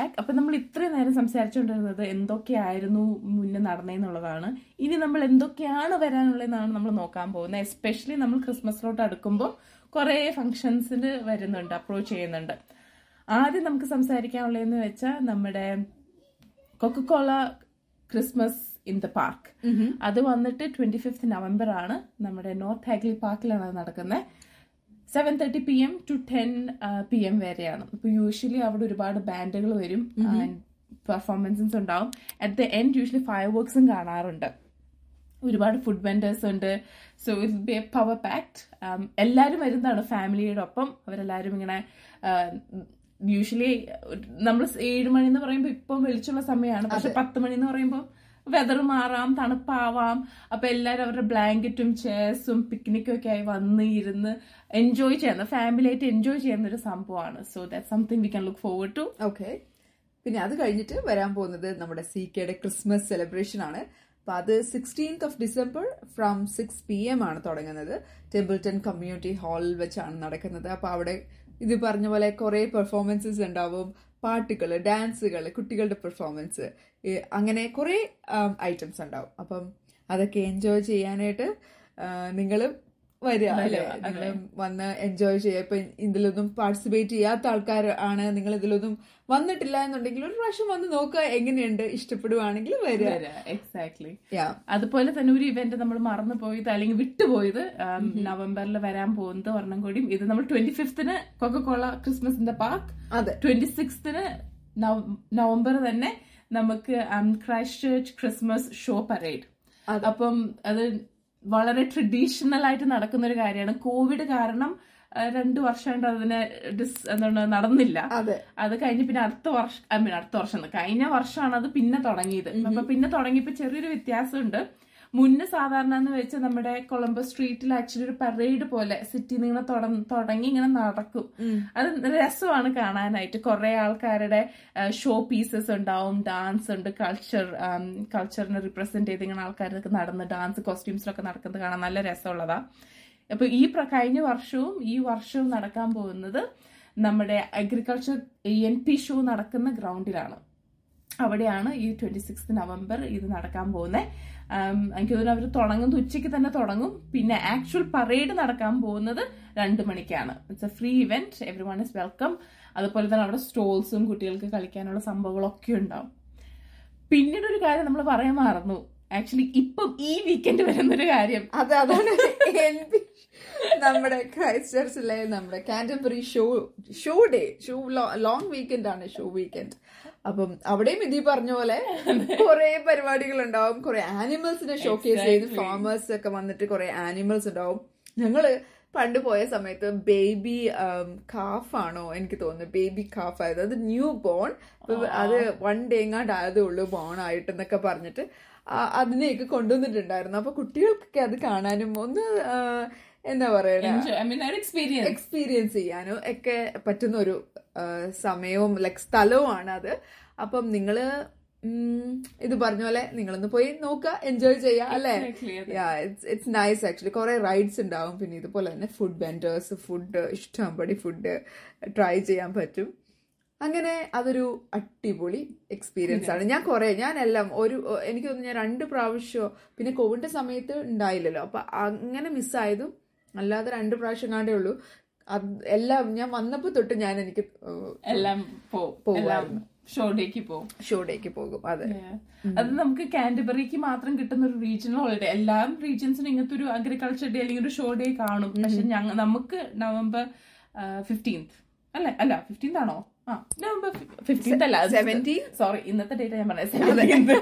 ബാക്ക് അപ്പൊ നമ്മൾ ഇത്രയും നേരം സംസാരിച്ചുകൊണ്ടിരുന്നത് എന്തൊക്കെയായിരുന്നു മുന്നേ നടന്നതെന്നുള്ളതാണ് ഇനി നമ്മൾ എന്തൊക്കെയാണ് വരാനുള്ളതെന്നാണ് നമ്മൾ നോക്കാൻ പോകുന്നത് എസ്പെഷ്യലി നമ്മൾ ക്രിസ്മസിലോട്ട് അടുക്കുമ്പോൾ കുറേ ഫങ്ഷൻസിന് വരുന്നുണ്ട് അപ്രോച്ച് ചെയ്യുന്നുണ്ട് ആദ്യം നമുക്ക് സംസാരിക്കാനുള്ളതെന്ന് വെച്ചാൽ നമ്മുടെ Coca Cola Christmas in the park അത് വന്നിട്ട് ട്വന്റി ഫിഫ്ത് നവംബർ ആണ് നമ്മുടെ നോർത്ത് ഹാഗ്ലി പാർക്കിലാണ് അത് നടക്കുന്നത് seven thirty P M to ten P M വരെയാണ് ഇപ്പൊ യൂഷ്വലി അവിടെ ഒരുപാട് ബാൻഡുകൾ വരും പെർഫോമൻസസ് ഉണ്ടാവും at the end usually fire വർക്ക്സും കാണാറുണ്ട് ഒരുപാട് ഫുഡ് വെൻഡേഴ്സ് ഉണ്ട് so it be a power packed എല്ലാവരും വരുന്നതാണ് ഫാമിലിയുടെ ഒപ്പം അവരെല്ലാവരും ഇങ്ങനെ യൂഷ്വലി നമ്മൾ ഏഴ് മണി എന്ന് പറയുമ്പോൾ ഇപ്പം വെളിച്ചുള്ള സമയമാണ് പക്ഷെ പത്ത് മണി എന്ന് പറയുമ്പോൾ വെതർ മാറാം തണുപ്പാവാം അപ്പൊ എല്ലാവരും അവരുടെ ബ്ലാങ്കറ്റും ചെയർസും പിക്നിക്കും ഒക്കെ ആയി വന്ന് ഇരുന്ന് എൻജോയ് ചെയ്യുന്ന ഫാമിലി ആയിട്ട് എൻജോയ് ചെയ്യുന്ന ഒരു സംഭവമാണ് so that something we can look forward to okay പിന്നെ അത് കഴിഞ്ഞിട്ട് വരാൻ പോകുന്നത് നമ്മുടെ സി കെയുടെ ക്രിസ്മസ് സെലിബ്രേഷൻ ആണ് അപ്പൊ അത് sixteenth of December from six P M ആണ് തുടങ്ങുന്നത് ടെമ്പിൾട്ടൺ കമ്മ്യൂണിറ്റി ഹാളിൽ വെച്ചാണ് നടക്കുന്നത് അപ്പൊ അവിടെ ഇത് പറഞ്ഞ പോലെ കുറെ പെർഫോമൻസസ് ഉണ്ടാവും പാട്ടുകൾ ഡാൻസുകൾ കുട്ടികളുടെ പെർഫോമൻസ് അങ്ങനെ കുറെ ഐറ്റംസ് ഉണ്ടാവും അപ്പം അതൊക്കെ എൻജോയ് ചെയ്യാനായിട്ട് നിങ്ങൾ വരിക അല്ലെ നിങ്ങൾ വന്ന് എൻജോയ് ചെയ്യുക ഇപ്പൊ ഇതിലൊന്നും പാർട്ടിസിപ്പേറ്റ് ചെയ്യാത്ത ആൾക്കാർ ആണ് നിങ്ങൾ ഇതിലൊന്നും വന്നിട്ടില്ല എന്നുണ്ടെങ്കിൽ ഒരു പ്രാവശ്യം വന്ന് നോക്കുക എങ്ങനെയുണ്ട് ഇഷ്ടപ്പെടുവാണെങ്കിൽ വരിക എക്സാക്ട്ലി യാ അതുപോലെ തന്നെ ഒരു ഇവന്റ് നമ്മൾ മറന്നു പോയത് അല്ലെങ്കിൽ വിട്ടുപോയത് നവംബറിൽ വരാൻ പോകുന്നത് ഒരെണ്ണം കൂടിയും ഇത് നമ്മൾ ട്വന്റി ഫിഫ്തിന് കൊക്കക്കോള ക്രിസ്മസിന്റെ പാർക്ക് അതെ ട്വന്റി സിക്സ്തിന് നവംബർ തന്നെ നമുക്ക് Christchurch Christmas show parade അപ്പം അത് വളരെ ട്രഡീഷണൽ ആയിട്ട് നടക്കുന്ന ഒരു കാര്യമാണ് കോവിഡ് കാരണം ആ, രണ്ടു വർഷം കൊണ്ട് അതിന് ഡിസ് എന്താണ് നടന്നില്ല അതെ അത് കഴിഞ്ഞ് പിന്നെ അടുത്ത വർഷം ഐ മീൻ അടുത്ത വർഷം എന്ന്, കഴിഞ്ഞ വർഷമാണ് അത് പിന്നെ തുടങ്ങിയത് അപ്പൊ പിന്നെ തുടങ്ങിയപ്പോ ചെറിയൊരു വ്യത്യാസമുണ്ട് മുന്നേ സാധാരണ എന്ന് വെച്ചാൽ നമ്മുടെ കൊളംബസ് സ്ട്രീറ്റിൽ ആക്ച്വലി ഒരു പരേഡ് പോലെ സിറ്റി ഇങ്ങനെ തുട- തുടങ്ങി ഇങ്ങനെ നടക്കും അത് രസമാണ് കാണാനായിട്ട് കുറെ ആൾക്കാരുടെ ഷോ പീസസ് ഉണ്ടാവും ഡാൻസ് ഉണ്ട് കൾച്ചർ കൾച്ചറിനെ റിപ്രസെന്റ് ചെയ്ത് ഇങ്ങനെ ആൾക്കാരൊക്കെ നടന്ന് ഡാൻസ് കോസ്റ്റ്യൂംസിലൊക്കെ നടക്കുന്നത് കാണാൻ നല്ല രസമുള്ളതാ അപ്പൊ ഈ പ്ര- കഴിഞ്ഞ വർഷവും ഈ വർഷവും നടക്കാൻ പോകുന്നത് നമ്മുടെ അഗ്രികൾച്ചർ എൻ പി ഷോ നടക്കുന്ന ഗ്രൗണ്ടിലാണ് അവിടെയാണ് ഈ ട്വന്റി സിക്സ് നവംബർ ഇത് നടക്കാൻ പോകുന്നത് എനിക്ക് തോന്നുന്നു അവർ തുടങ്ങുന്നത് ഉച്ചയ്ക്ക് തന്നെ തുടങ്ങും പിന്നെ ആക്ച്വൽ പരേഡ് നടക്കാൻ പോകുന്നത് രണ്ട് മണിക്കാണ് it's a free event every one is welcome അതുപോലെ തന്നെ അവിടെ സ്റ്റോൾസും കുട്ടികൾക്ക് കളിക്കാനുള്ള സംഭവങ്ങളൊക്കെ ഉണ്ടാവും പിന്നീട് ഒരു കാര്യം നമ്മൾ പറയാൻ മറന്നു ആക്ച്വലി ഇപ്പം ഈ വീക്കെൻഡ് വരുന്നൊരു കാര്യം അതെ അതാണ് എൻ.പി. നമ്മുടെ ക്രൈസ്റ്റ് ചർച്ചിലെ നമ്മുടെ Canterbury show show day show long weekend ആണ് ഷോ വീക്കെൻഡ് അപ്പം അവിടെയും ഇതീ പറഞ്ഞ പോലെ കുറെ പരിപാടികൾ ഉണ്ടാവും കുറെ ആനിമൽസിനെ ഷോക്കേസ് ചെയ്ത് ഫാമേഴ്സ് ഒക്കെ വന്നിട്ട് കുറെ ആനിമൽസ് ഉണ്ടാവും ഞങ്ങള് പണ്ട് പോയ സമയത്ത് ബേബി കാഫ് ആണോ എനിക്ക് തോന്നുന്നു ബേബി കാഫ് ആയത് അത് ന്യൂ ബോൺ അത് വൺ ഡേ എങ്ങാണ്ട് ആയതേ ഉള്ളൂ ബോൺ ആയിട്ട് എന്നൊക്കെ പറഞ്ഞിട്ട് ആ, അതിനെയൊക്കെ കൊണ്ടുവന്നിട്ടുണ്ടായിരുന്നു അപ്പൊ കുട്ടികൾക്കൊക്കെ അത് കാണാനും ഒന്ന് ആ, എന്താ പറയണ ഐ മീൻ ഒരു എക്സ്പീരിയൻസ് എക്സ്പീരിയൻസ് ചെയ്യാനും ഒക്കെ പറ്റുന്ന ഒരു ആ, സമയവും ലൈക് സ്ഥലവുമാണ് അത് അപ്പം നിങ്ങള് ഉം, ഇത് പറഞ്ഞ പോലെ നിങ്ങളൊന്ന് പോയി നോക്കുക എൻജോയ് ചെയ്യുക അല്ലേ Exactly, അതെ. ഇറ്റ്സ് നൈസ് ആക്ച്വലി കുറെ റൈഡ്സ് ഉണ്ടാവും പിന്നെ ഇതുപോലെ തന്നെ ഫുഡ് വെൻഡേഴ്സ് ഫുഡ് ഇഷ്ടംപടി ഫുഡ് ട്രൈ ചെയ്യാൻ പറ്റും അങ്ങനെ അതൊരു അടിപൊളി എക്സ്പീരിയൻസ് ആണ് ഞാൻ കുറെ ഞാൻ എല്ലാം ഒരു എനിക്ക് തോന്നുന്നു ഞാൻ രണ്ട് പ്രാവശ്യമോ പിന്നെ കോവിഡിന്റെ സമയത്ത് ഉണ്ടായില്ലല്ലോ അപ്പൊ അങ്ങനെ മിസ്സായതും അല്ലാതെ രണ്ട് പ്രാവശ്യം കാണ്ടേ ഉള്ളൂ അത് എല്ലാം ഞാൻ വന്നപ്പോ തൊട്ട് ഞാൻ എനിക്ക് എല്ലാം പോവും എല്ലാം ഷോഡേക്ക് പോവും ഷോയിലേക്ക് പോകും അതെ അത് നമുക്ക് കാൻഡബറിക്ക് മാത്രം കിട്ടുന്ന ഒരു റീജിയണൽ ഹോളിഡേ എല്ലാ റീജിയൻസിനും ഇങ്ങനത്തെ ഒരു അഗ്രികൾച്ചർ ഡേ അല്ലെങ്കിൽ ഒരു ഷോ ഡേ കാണും പക്ഷെ ഞങ്ങ നമുക്ക് നവംബർ ഫിഫ്റ്റീൻത്ത് അല്ല അല്ല ഫിഫ്റ്റീൻത് ആണോ ആ നവംബർ ഫിഫ്റ്റീൻത് അല്ല 17th? സോറി ഇന്നത്തെ ഡേറ്റ് ഞാൻ പറഞ്ഞത് സെവൻറ്റീൻത്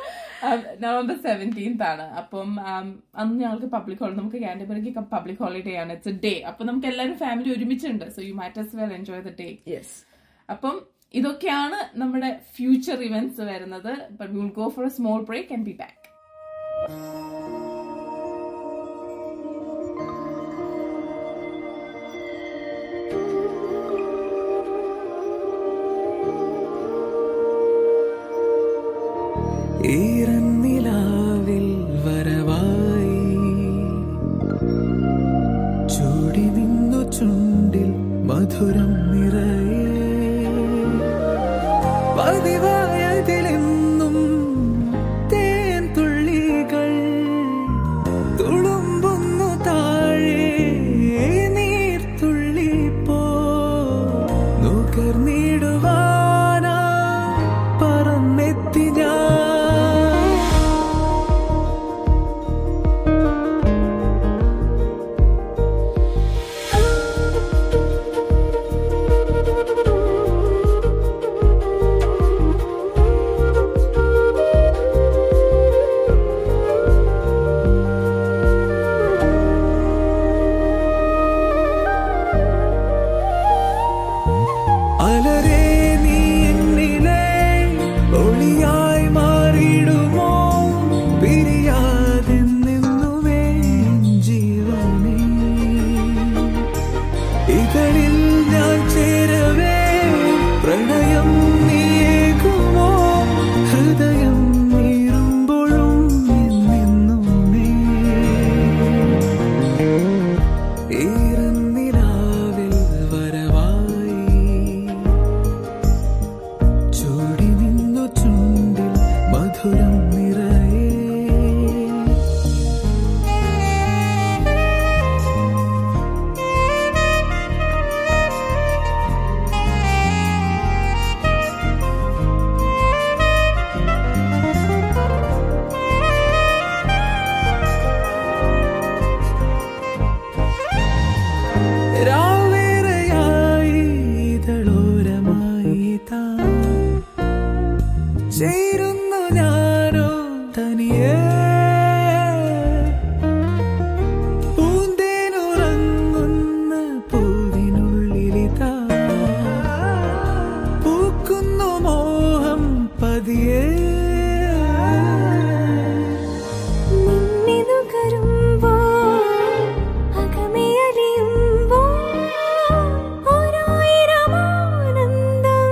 നവംബർ സെവൻറ്റീൻത് ആണ് അപ്പം um, അന്ന് ഞങ്ങൾക്ക് പബ്ലിക് ഹോളിഡേ നമുക്ക് കാൻഡബറിക്ക് പബ്ലിക് ഹോളിഡേ ആണ് ഇറ്റ്സ് എ ഡേ അപ്പൊ നമുക്ക് എല്ലാവരും ഫാമിലി ഒരുമിച്ചുണ്ട് so you might as well enjoy the day yes അപ്പം ഇതൊക്കെയാണ് നമ്മുടെ ഫ്യൂച്ചർ ഇവന്റ്സ് വരുന്നത് but will go for a small break and be back ഈറന്നിലാവിൽ വരവായി ചൂടി നിന്നു ചുണ്ടിൽ മധുരം നിറയെ പതിവായതിലെന്നും തേൻ തുള്ളികൾ തുളുമ്പുന്നു താഴെ നീർത്തുള്ളി പോ നുകർന്നിടുവാനാ പറന്നെത്തി ഞാൻ അലരേ നീ എന്നിലെ ഒളിയായി മാറിയിടുമോ പിരിയാതെ നിന്നുമേ ജീവനേ ഇതളിൽ ഞാൻ ചേരവേ പ്രണയം നീയേകുമോ ഹൃദയം നീറുമ്പോഴും നിന്നുമേ ഈറന്നിലാവിൽ വരവായി ചൂടി നിന്നു ചുണ്ടിൽ മധുരം നിറയേ രാവേറെയായി ഇതളോരമായി താ ചേരുന്നു ഞാനോ തനിയേ പൂന്തേനുറങ്ങുന്ന പൂവിനുള്ളിലിതാ പൂക്കുന്നു മോഹം പതിയേ നിന്നിതു കരുമ്പോ അകമേയലിയുമ്പോ ഒരായിരം ആനന്ദം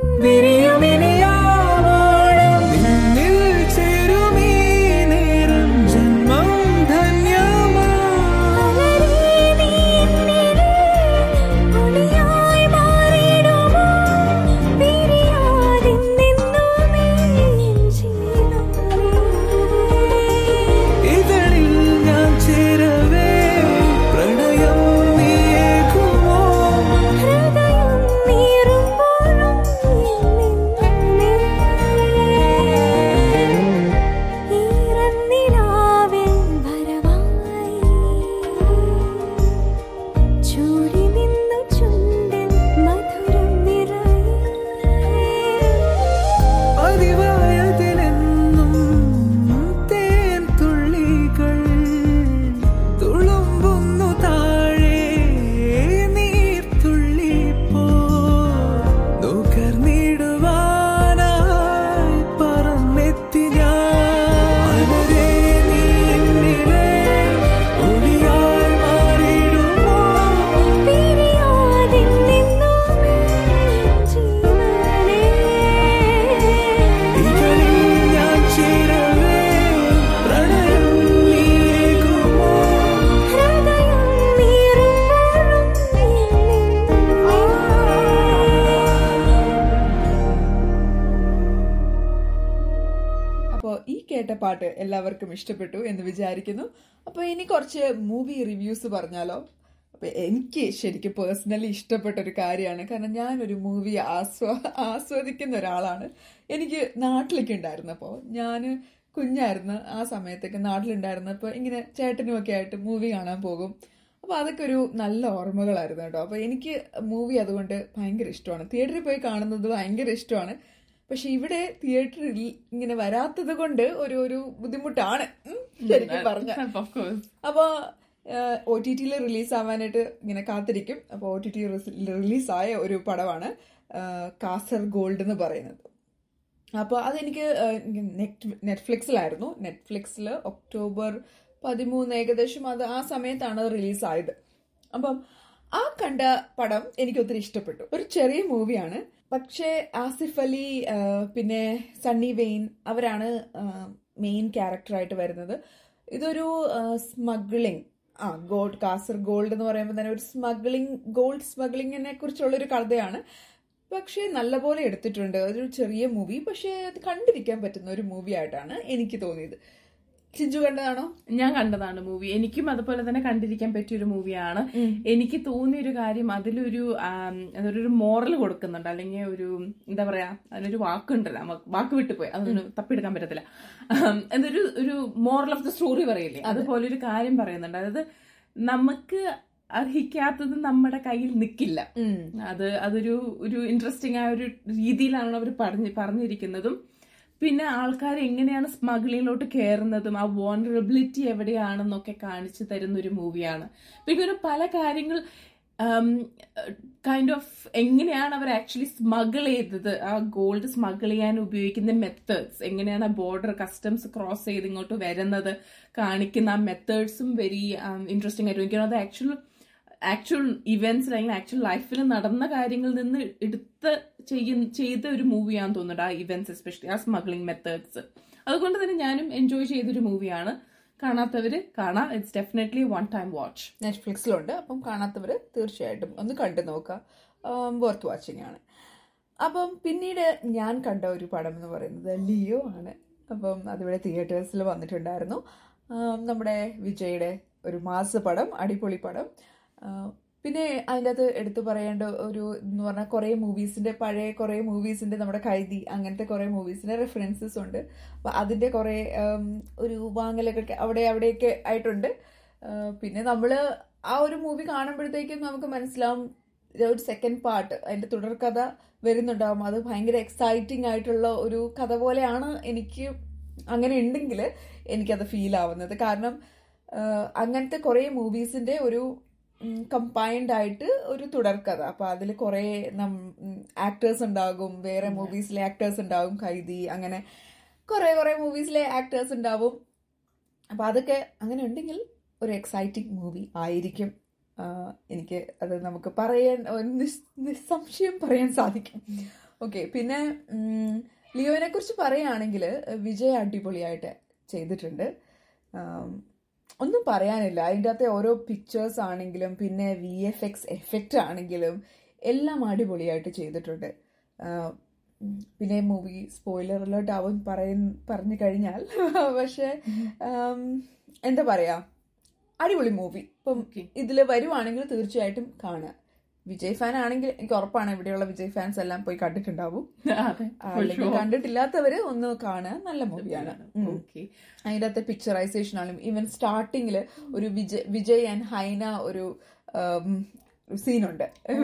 വിരിയുമിനിയാവോളം നിന്നിൽ ചേരുമീ നേരം ജന്മം ധന്യമാ അലരേ നീ എന്നിലെ ഒളിയായി മാറിയിടുമോ പിരിയാതെ നിന്നുമേ ജീവനേ ഇതളിൽ ഞാൻ ചേരവേ പ്രണയം നീയേകുമോ ഹൃദയം നീറുമ്പോഴും നിന്നെ ഈറന്നിലാവിൽ വരവായി ചൂടി നിന്നു ചുണ്ടിൽ മധുരം നിറയെ പതിവായതിലെന്നും തേൻ തുള്ളികൾ തുളുമ്പുന്നു താഴെ നീർത്തുള്ളി പോ നുകർന്നിടുവാനായി പറന്നെത്തി ഞാൻ അലരേ നീ എന്നിലെ ഒളിയായി മാറിയിടുമോ പിരിയാതെ നിന്നുമേ ജീവനേ ഇതളിൽ ഞാൻ ചേരവേ പ്രണയം നീയേകുമോ ഹൃദയം നീറുമ്പോഴും അപ്പോൾ ഈ കേട്ട പാട്ട് എല്ലാവർക്കും ഇഷ്ടപ്പെട്ടു എന്ന് വിചാരിക്കുന്നു അപ്പോൾ ഇനി കുറച്ച് മൂവി റിവ്യൂസ് പറഞ്ഞാലോ അപ്പോൾ എനിക്ക് ശരിക്കും പേഴ്സണലി ഇഷ്ടപ്പെട്ട ഒരു കാര്യമാണ് കാരണം ഞാനൊരു മൂവി ആസ്വ ആസ്വദിക്കുന്ന ഒരാളാണ് എനിക്ക് നാട്ടിലേക്ക് ഉണ്ടായിരുന്നപ്പോൾ ഞാൻ കുഞ്ഞായിരുന്നു ആ സമയത്തൊക്കെ നാട്ടിലുണ്ടായിരുന്നപ്പോൾ ഇങ്ങനെ ചേട്ടനുമൊക്കെ ആയിട്ട് മൂവി കാണാൻ പോകും അപ്പോൾ അതൊക്കെ ഒരു നല്ല ഓർമ്മകളായിരുന്നു കേട്ടോ അപ്പോൾ എനിക്ക് മൂവി അതുകൊണ്ട് ഭയങ്കര ഇഷ്ടമാണ് തിയേറ്ററിൽ പോയി കാണുന്നത് ഭയങ്കര ഇഷ്ടമാണ് പക്ഷെ ഇവിടെ തിയേറ്ററിൽ ഇങ്ങനെ വരാത്തത് കൊണ്ട് ഒരു ഒരു ബുദ്ധിമുട്ടാണ് ഉം, ശരിക്കും പറഞ്ഞ Of course. അപ്പോൾ ഒ ടി ടിയിൽ റിലീസ് ആവാനായിട്ട് ഇങ്ങനെ കാത്തിരിക്കും അപ്പോൾ ഒ ടി ടി റിലീസായ ഒരു പടമാണ് ആ, കാസർഗോൾഡ് എന്ന് പറയുന്നത് അപ്പോൾ അതെനിക്ക് നെറ്റ് നെറ്റ്ഫ്ലിക്സിലായിരുന്നു നെറ്റ്ഫ്ലിക്സിൽ ഒക്ടോബർ പതിമൂന്ന് ഏകദേശം അത് ആ സമയത്താണ് റിലീസായത് അപ്പം ആ കണ്ട പടം എനിക്ക് ഒത്തിരി ഇഷ്ടപ്പെട്ടു ഒരു ചെറിയ മൂവിയാണ് പക്ഷേ ആസിഫ് അലി ആ, പിന്നെ സണ്ണി വെയിൻ അവരാണ് മെയിൻ ക്യാരക്ടറായിട്ട് വരുന്നത് ഇതൊരു സ്മഗ്ലിംഗ് ആ ഗോൾഡ് കാസർഗോൾഡ് എന്ന് പറയുമ്പോൾ തന്നെ ഒരു സ്മഗ്ലിംഗ് ഗോൾഡ് സ്മഗ്ലിങ്ങിനെ കുറിച്ചുള്ള ഒരു കഥയാണ് പക്ഷേ നല്ലപോലെ എടുത്തിട്ടുണ്ട് ഒരു ചെറിയ മൂവി പക്ഷേ അത് കണ്ടിരിക്കാൻ പറ്റുന്ന ഒരു മൂവി ആയിട്ടാണ് എനിക്ക് തോന്നിയത് ചിഞ്ചു കണ്ടതാണോ ഞാൻ കണ്ടതാണ് മൂവി എനിക്കും അതുപോലെ തന്നെ കണ്ടിരിക്കാൻ പറ്റിയ ഒരു മൂവിയാണ് എനിക്ക് തോന്നിയ ഒരു കാര്യം അതിലൊരു ആം, അതൊരു മോറൽ കൊടുക്കുന്നുണ്ട് അല്ലെങ്കിൽ ഒരു എന്താ പറയാ അതിനൊരു വാക്കുണ്ടല്ലോ നമുക്ക് വാക്ക് വിട്ടുപോയി അതൊന്ന് തപ്പിയെടുക്കാൻ പറ്റത്തില്ല ആം, എന്തൊരു ഒരു മോറൽ ഓഫ് ദ സ്റ്റോറി പറയില്ലേ അതുപോലെ ഒരു കാര്യം പറയുന്നുണ്ട് അതായത് നമുക്ക് അർഹിക്കാത്തത് നമ്മുടെ കയ്യിൽ നിൽക്കില്ല അത് അതൊരു ഒരു ഇൻട്രസ്റ്റിംഗ് ആയ ഒരു രീതിയിലാണ് അവർ പറഞ്ഞ് പറഞ്ഞിരിക്കുന്നതും പിന്നെ ആൾക്കാർ എങ്ങനെയാണ് സ്മഗ്ലിങ്ങിലോട്ട് കയറുന്നതും ആ വോണറബിലിറ്റി എവിടെയാണെന്നൊക്കെ കാണിച്ചു തരുന്ന ഒരു മൂവിയാണ് പിന്നെ ഒരു പല കാര്യങ്ങൾ കൈൻഡ് ഓഫ് എങ്ങനെയാണ് അവർ ആക്ച്വലി സ്മഗിൾ ചെയ്തത് ആ ഗോൾഡ് സ്മഗിൾ ചെയ്യാൻ ഉപയോഗിക്കുന്ന മെത്തേഡ്സ് എങ്ങനെയാണ് ആ ബോർഡർ കസ്റ്റംസ് ക്രോസ് ചെയ്ത് ഇങ്ങോട്ട് വരുന്നത് കാണിക്കുന്ന ആ മെത്തേഡ്സും വെരി ഇൻട്രസ്റ്റിംഗ് ആയിട്ട് എനിക്ക് അത് ആക്ച്വൽ ആക്ച്വൽ ഇവന്റ്സ് അല്ലെങ്കിൽ ആക്ച്വൽ ലൈഫിൽ നടന്ന കാര്യങ്ങളിൽ നിന്ന് എടുത്ത് ചെയ്യുന്ന ചെയ്ത ഒരു മൂവിയാന്ന് തോന്നുന്നുണ്ട് ആ ഇവന്റ്സ് എസ്പെഷ്യലി ആ സ്മഗ്ലിംഗ് മെത്തേഡ്സ് അതുകൊണ്ട് തന്നെ ഞാനും എൻജോയ് ചെയ്തൊരു മൂവിയാണ് കാണാത്തവര് കാണാം it's definitely one time watch നെറ്റ്ഫ്ലിക്സിലുണ്ട് അപ്പം കാണാത്തവർ തീർച്ചയായിട്ടും ഒന്ന് കണ്ടു നോക്കുക വർത്ത് വാച്ചിങ് ആണ് അപ്പം പിന്നീട് ഞാൻ കണ്ട ഒരു പടം എന്ന് പറയുന്നത് ലിയോ ആണ് അപ്പം അതിവിടെ തിയേറ്റേഴ്സിൽ വന്നിട്ടുണ്ടായിരുന്നു ആം, നമ്മുടെ വിജയുടെ ഒരു മാസ പടം അടിപൊളി പടം ആ, പിന്നെ അതിൻ്റെ അകത്ത് എടുത്തു പറയേണ്ട ഒരു എന്ന് പറഞ്ഞാൽ കുറേ മൂവീസിൻ്റെ പഴയ കുറേ മൂവീസിൻ്റെ നമ്മുടെ കൈതി അങ്ങനത്തെ കുറേ മൂവീസിൻ്റെ റെഫറൻസസ് ഉണ്ട് അപ്പോൾ അതിൻ്റെ കുറേ ആം, ഒരു വാങ്ങലൊക്കെ അവിടെ അവിടെയൊക്കെ ആയിട്ടുണ്ട് ആ, പിന്നെ നമ്മൾ ആ ഒരു മൂവി കാണുമ്പോഴത്തേക്കും നമുക്ക് മനസ്സിലാവും ഇത് ഒരു സെക്കൻഡ് പാർട്ട് അതിന്റെ തുടർക്കഥ വരുന്നുണ്ടാവും അത് ഭയങ്കര എക്സൈറ്റിംഗ് ആയിട്ടുള്ള ഒരു കഥ പോലെയാണ് എനിക്ക് അങ്ങനെ ഉണ്ടെങ്കിൽ എനിക്കത് ഫീൽ ആവുന്നത് കാരണം ആ, അങ്ങനത്തെ കുറേ മൂവീസിന്റെ ഒരു കമ്പൈൻഡ് ആയിട്ട് ഒരു തുടർക്കഥ അപ്പൊ അതിൽ കുറേ ആക്ടേഴ്സ് ഉണ്ടാകും വേറെ മൂവീസിലെ ആക്ടേഴ്സ് ഉണ്ടാകും ഖൈദി അങ്ങനെ കുറേ കുറേ മൂവീസിലെ ആക്ടേഴ്സ് ഉണ്ടാവും അപ്പൊ അതൊക്കെ അങ്ങനെ ഉണ്ടെങ്കിൽ ഒരു എക്സൈറ്റിംഗ് മൂവി ആയിരിക്കും ആ, എനിക്ക് അത് നമുക്ക് പറയാൻ ഒരു നിസ്- നിസ്സംശയം പറയാൻ സാധിക്കും ഓക്കെ പിന്നെ ഉം, ലിയോനെ കുറിച്ച് പറയുകയാണെങ്കിൽ വിജയ് അടിപൊളിയായിട്ട് ചെയ്തിട്ടുണ്ട് ആം, ഒന്നും പറയാനില്ല അതിൻ്റെ അകത്തെ ഓരോ പിക്ചേഴ്സ് ആണെങ്കിലും പിന്നെ വി എഫ് എക്സ് എഫക്റ്റ് ആണെങ്കിലും എല്ലാം അടിപൊളിയായിട്ട് ചെയ്തിട്ടുണ്ട് ആ, ഉം, പിന്നെ മൂവി സ്പോയിലർ അലേർട്ട് ആവും പറയ പറഞ്ഞു കഴിഞ്ഞാൽ പക്ഷെ ആം, എന്താ പറയാ അടിപൊളി മൂവി ഇപ്പം Okay. ഇതിൽ വരുവാണെങ്കിൽ തീർച്ചയായിട്ടും കാണുക വിജയ് ഫാൻ ആണെങ്കിൽ എനിക്ക് ഉറപ്പാണ് ഇവിടെയുള്ള വിജയ് ഫാൻസ് എല്ലാം പോയി കണ്ടിട്ടുണ്ടാവും അതെ അല്ലെങ്കിൽ കണ്ടിട്ടില്ലാത്തവര് ഒന്ന് കാണുക നല്ല മൂവിയാണ് ഉം. ഓക്കെ അതിൻ്റെ അകത്തെ പിക്ചറൈസേഷൻ ആണെങ്കിലും ഈവൻ സ്റ്റാർട്ടിങ്ങിൽ ഒരു വിജയ് വിജയ് ആൻഡ് ഹൈന ഒരു സീനുണ്ട്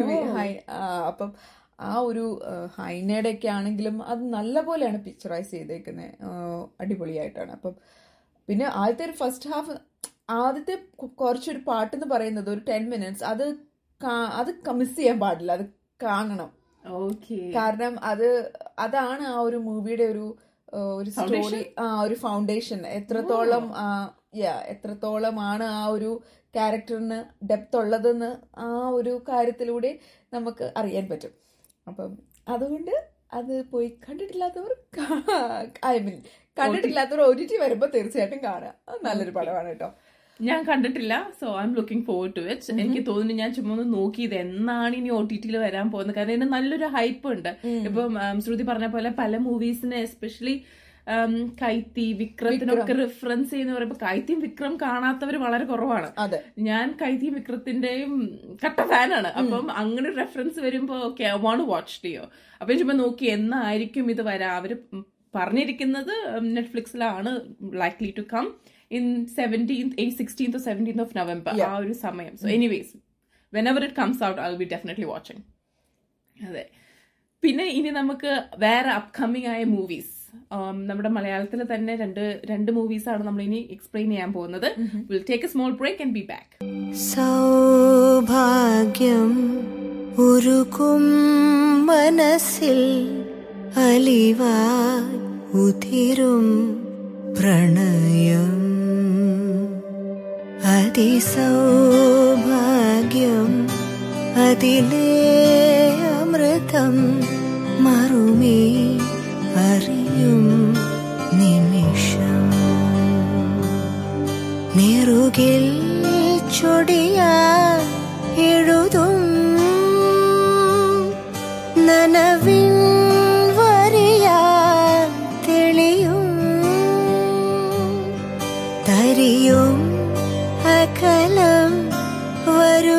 അപ്പം ആ ഒരു ആ, ഹൈനയുടെ ഒക്കെ ആണെങ്കിലും അത് നല്ല പോലെയാണ് പിക്ചറൈസ് ചെയ്തേക്കുന്നത് അടിപൊളിയായിട്ടാണ് അപ്പം പിന്നെ ആദ്യത്തെ ഒരു ഫസ്റ്റ് ഹാഫ് ആദ്യത്തെ കു- കുറച്ചൊരു പാട്ടെന്ന് പറയുന്നത് ഒരു ടെൻ മിനിറ്റ്സ് അത് കാ- അത് മിസ് ചെയ്യാൻ പാടില്ല അത് കാണണം ഓക്കെ കാരണം അത് അതാണ് ആ ഒരു മൂവിയുടെ ഒരു ആ, ഒരു സ്റ്റോറി ആ ഒരു ഫൗണ്ടേഷൻ എത്രത്തോളം യാ എത്രത്തോളമാണ് ആ ഒരു ക്യാരക്ടറിന് ഡെപ്ത് ഉള്ളതെന്ന് ആ ഒരു കാര്യത്തിലൂടെ നമുക്ക് അറിയാൻ പറ്റും അപ്പം അതുകൊണ്ട് അത് പോയി കണ്ടിട്ടില്ലാത്തവർ ഐ മീൻ കണ്ടിട്ടില്ലാത്തവർ ഒ ടി ടി വരുമ്പോൾ തീർച്ചയായിട്ടും കാണാം അത് നല്ലൊരു പടമാണ് കേട്ടോ ഞാൻ കണ്ടിട്ടില്ല so I'm looking forward to it എനിക്ക് തോന്നുന്നു ഞാൻ ചുമ്മാ ഒന്ന് നോക്കിയത് എന്നാണ് ഇനി ഒ ടി ടിയിൽ വരാൻ പോകുന്നത് കാരണം ഇതിന് നല്ലൊരു ഹൈപ്പ് ഉണ്ട് ഇപ്പം ഉം, ശ്രുതി പറഞ്ഞ പോലെ പല മൂവീസിന് എസ്പെഷ്യലി കൈത്തി വിക്രത്തിനൊക്കെ റെഫറൻസ് ചെയ്യുന്ന പറയുമ്പോ കൈത്തിയും വിക്രം കാണാത്തവർ വളരെ കുറവാണ് അതെ ഞാൻ കൈത്തിയും വിക്രത്തിന്റെയും കട്ട ഫാനാണ് അപ്പം അങ്ങനെ ഒരു റെഫറൻസ് വരുമ്പോ ഓക്കെ ഐ വാണ്ട് വാച്ച് ഡിയോ അപ്പൊ ഞാൻ ചുമ്മാ നോക്കി എന്നായിരിക്കും ഇത് വരാ അവര് പറഞ്ഞിരിക്കുന്നത് നെറ്റ്ഫ്ലിക്സിലാണ് likely to come in seventeenth sixteenth seventeenth of November ആ ഒരു സമയം so anyways whenever it comes out I will be definitely watching അതെ പിന്നെ ഇനി നമുക്ക് വേറെ അപ്കമിങ് ആയ മൂവീസ് നമ്മുടെ മലയാളത്തിൽ തന്നെ രണ്ട് രണ്ട് മൂവീസ് ആണ് നമ്മൾ ഇനി എക്സ്പ്ലെയിൻ ചെയ്യാൻ പോകുന്നത് will take a small break and be back സൗഭാഗ്യം ഉരുകും മനസ്സിൽ അലിവായി ഉതിരും പ്രണയം അതിസൗഭാഗ്യം അതിലേ അമൃതം മറുമേ അറിയും നിമിഷം നെറുകിൽ ചൊടിയ എഴുതും നന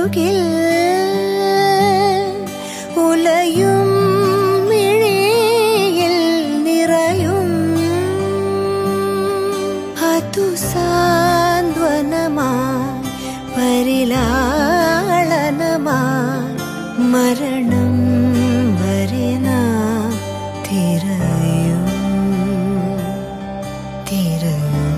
അരുകിൽ ഉലയും മിഴിയിൽ നിറയും അതു സാന്ത്വനമായി പരിലാളനമായി മരണം വരെ നാം തിരയും തിരയും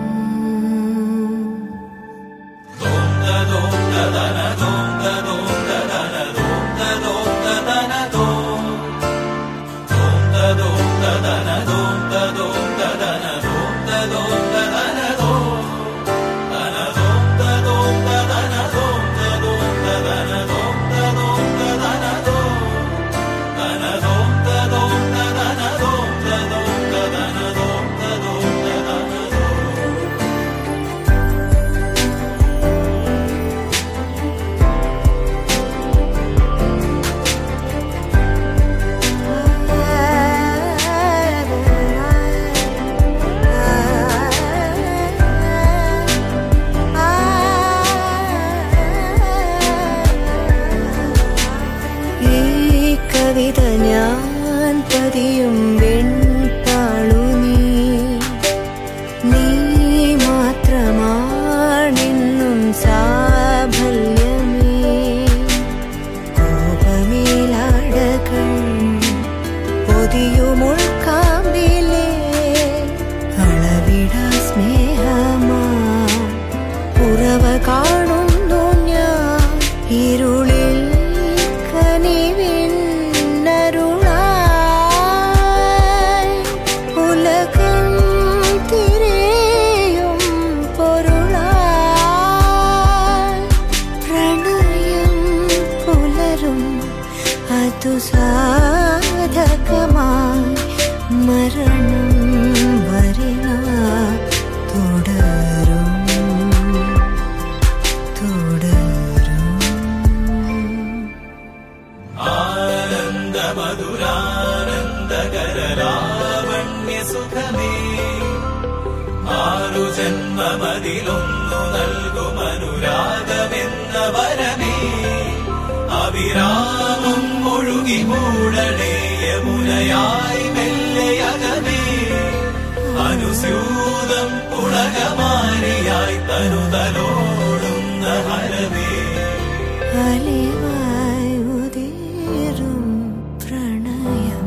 ഈ കവിത ഞാൻ പതിയും വെൺതാളു നീ നീ മാത്രമാണെന്നും സാഫല്യമേ കോപമേലാടകൾ പൊതിയുമുൾക്കാമ്പിലെ അളവിട സ്നേഹമാ ഉറവ കാണുന്നു ഞാൻ ഇരുളിൽ കനിവിന്നരുളായി ഉലകം തിരയും പൊരുളായി പ്രണയം പുലരും അതു സാധകമായി മരണം വരിന തുടരും തുടരും സുഖമേ ആറു ജന്മമതിലൊന്നു നൽകും അനുരാഗമെന്ന വരമേ അവിരാമം ഒഴുകി മൂടണേ യമുനയായി മെല്ലയകമേ അനുസ്യൂതം പുളകമാരിയായി തനുതലോടുന്ന ഹരമേ അലിവായി ഉതിരും പ്രണയം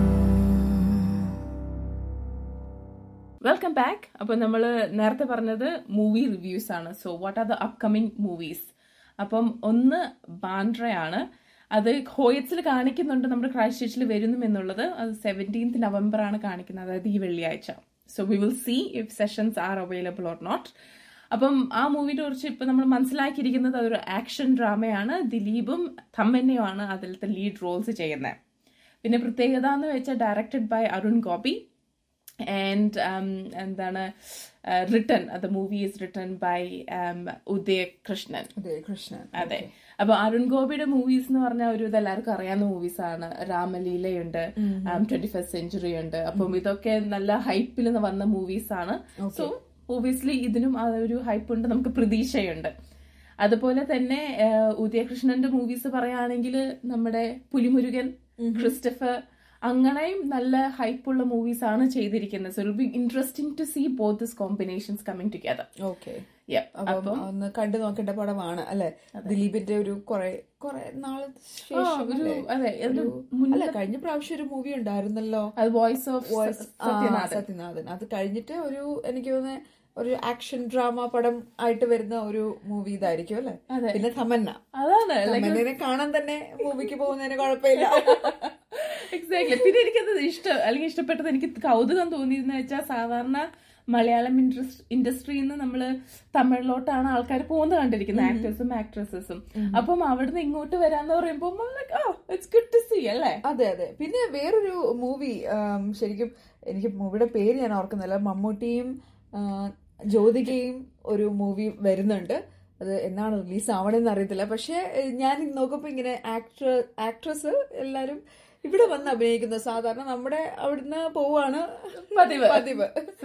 വെൽക്കം ബാക്ക് അപ്പോൾ നമ്മൾ നേരത്തെ പറഞ്ഞത് മൂവി റിവ്യൂസ് ആണ് so what are the upcoming movies അപ്പം ഒന്ന് ബാൻഡ്രയാണ് അത് ഹോയറ്റ്സിൽ കാണിക്കുന്നുണ്ട് നമ്മുടെ ക്രൈസ്റ്റ് ചർച്ചിൽ വരുന്നു എന്നുള്ളത് അത് സെവൻറ്റീൻത്ത് നവംബർ ആണ് കാണിക്കുന്നത് അതായത് ഈ വെള്ളിയാഴ്ച so we will see if sessions are available or not അപ്പം ആ മൂവിനെ കുറിച്ച് ഇപ്പം നമ്മൾ മനസ്സിലാക്കിയിരിക്കുന്നത് അതൊരു ആക്ഷൻ ഡ്രാമയാണ് ദിലീപും തമ്മന്നയുമാണ് അതിലത്തെ ലീഡ് റോൾസ് ചെയ്യുന്നത് പിന്നെ പ്രത്യേകത എന്ന് വെച്ചാൽ directed by Arun Gopi and എന്താണ് written the movie is written by Udaya Krishnan അതെ കൃഷ്ണൻ അതെ അപ്പൊ അരുൺ ഗോപിയുടെ മൂവീസ് എന്ന് പറഞ്ഞാൽ ഒരു ഇത് എല്ലാവർക്കും അറിയാവുന്ന മൂവീസ് ആണ് രാമലീലയുണ്ട് ട്വന്റി ഫസ്റ്റ് സെഞ്ചുറി ഉണ്ട് അപ്പം ഇതൊക്കെ നല്ല ഹൈപ്പിൽ വന്ന മൂവീസ് ആണ് സോ ഒബിയസ്ലി ഇതിനും ആ ഒരു ഹൈപ്പ് ഉണ്ട് നമുക്ക് പ്രതീക്ഷയുണ്ട് അതുപോലെ തന്നെ ആഹ്, ഉദയകൃഷ്ണന്റെ മൂവീസ് പറയുകയാണെങ്കിൽ നമ്മുടെ പുലിമുരുകൻ ക്രിസ്റ്റഫർ അങ്ങനെയും നല്ല ഹൈപ്പുള്ള മൂവീസ് ആണ് ചെയ്തിരിക്കുന്നത് so it be interesting to see both this combinations coming together okay അപ്പം ഒന്ന് കണ്ടു നോക്കേണ്ട പടമാണ് അല്ലെ ദിലീപിന്റെ ഒരു കൊറേ കൊറേ നാളെ ശേഷം ഒരു- അല്ലേ? അതെ, ഒരു ഒരു- മുന്നേ- അല്ല കഴിഞ്ഞ പ്രാവശ്യം ഒരു മൂവി ഉണ്ടായിരുന്നല്ലോ അത് വോയിസ് ഓഫ് Voice- ആ, സത്യനാഥൻ സത്യനാഥൻ അത് കഴിഞ്ഞിട്ട് ഒരു എനിക്ക് തോന്നുന്നത് ഒരു ആക്ഷൻ ഡ്രാമ പടം ആയിട്ട് വരുന്ന ഒരു മൂവി ഇതായിരിക്കും അല്ലെ അതെ. പിന്നെ തമന്ന അതാണ് like തമന്നനെ കാണാൻ തന്നെ മൂവിക്ക് പോകുന്നതിന് കുഴപ്പമില്ല എക്സാക്ട്ലി പിന്നെ എനിക്കത് ഇഷ്ടം അല്ലെങ്കിൽ ഇഷ്ടപ്പെട്ടത് എനിക്ക് കൗതുകം തോന്നിയെന്ന് വെച്ചാൽ സാധാരണ മലയാളം ഇൻഡസ്ട്രി ഇൻഡസ്ട്രിയിൽ നിന്ന് നമ്മള് തമിഴിലോട്ടാണ് ആൾക്കാർ പോകുന്നത് കണ്ടിരിക്കുന്നത് ആക്ടേഴ്സും ആക്ട്രസസും അപ്പം അവിടുന്ന് ഇങ്ങോട്ട് വരാന്ന് പറയുമ്പോൾ ഇറ്റ്സ് ഗുഡ് ടു സീ അല്ലേ അതെ അതെ പിന്നെ വേറൊരു മൂവി ശരിക്കും എനിക്ക് മൂവിയുടെ പേര് ഞാൻ ഓർക്കുന്നില്ല മമ്മൂട്ടിയും ആ, ജ്യോതികയും ഒരു മൂവി വരുന്നുണ്ട് അത് എന്നാണ് റിലീസ് ആവണമെന്ന് അറിയത്തില്ല പക്ഷെ ഏഹ്, ഞാൻ നോക്കുമ്പോ ഇങ്ങനെ ആക്ടർ ആക്ട്രസ് എല്ലാരും ഇവിടെ വന്ന് അഭിനയിക്കുന്നത് സാധാരണ നമ്മുടെ അവിടുന്ന് പോവാണ് പതിവ്. പതിവ് So,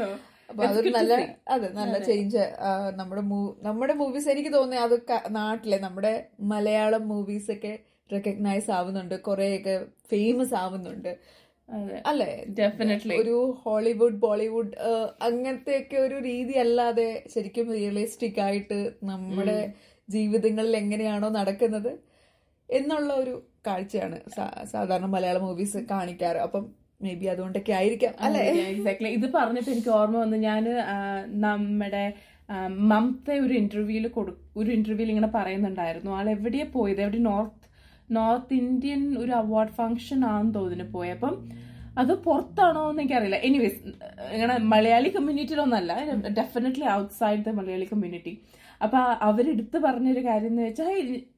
അപ്പൊ അതൊരു നല്ല അതെ നല്ല ചേഞ്ച് നമ്മുടെ മൂ- നമ്മുടെ മൂവീസ് എനിക്ക് തോന്നുന്നത് അത് ക- നാട്ടിലെ നമ്മുടെ മലയാളം മൂവീസ് ഒക്കെ റെക്കഗ്നൈസ് ആവുന്നുണ്ട് കുറെയൊക്കെ ഫേമസ് ആവുന്നുണ്ട് അതെ അല്ലേ Definitely. ഒരു ഹോളിവുഡ് ബോളിവുഡ് അങ്ങനത്തെ ഒക്കെ ഒരു രീതി അല്ലാതെ ശരിക്കും റിയലിസ്റ്റിക് ആയിട്ട് നമ്മുടെ ജീവിതങ്ങളിൽ എങ്ങനെയാണോ നടക്കുന്നത് എന്നുള്ള ഒരു കാഴ്ചയാണ് സാ- സാധാരണ മലയാളം മൂവീസ് കാണിക്കാറ് അപ്പം മേ ബി അതുകൊണ്ടൊക്കെ ആയിരിക്കാം അല്ലെ എക്സാക്ട്ലി ഇത് പറഞ്ഞിട്ട് എനിക്ക് ഓർമ്മ വന്നു ഞാൻ നമ്മുടെ ആ, മമത ഒരു ഇന്റർവ്യൂവിൽ കൊടു ഒരു ഇന്റർവ്യൂവിൽ ഇങ്ങനെ പറയുന്നുണ്ടായിരുന്നു ആൾ എവിടെയാ പോയത് എവിടെ നോർത്ത് നോർത്ത് ഇന്ത്യൻ ഒരു അവാർഡ് ഫംഗ്ഷൻ ആണെന്ന് തോന്നുന്നു പോയപ്പം അത് പുറത്താണോ എന്ന് എനിക്കറിയില്ല എനിവേസ് ഇങ്ങനെ മലയാളി കമ്മ്യൂണിറ്റിയിലൊന്നല്ല definitely outside the Malayali community അപ്പൊ അവരെടുത്ത് പറഞ്ഞൊരു കാര്യം എന്ന് വെച്ചാൽ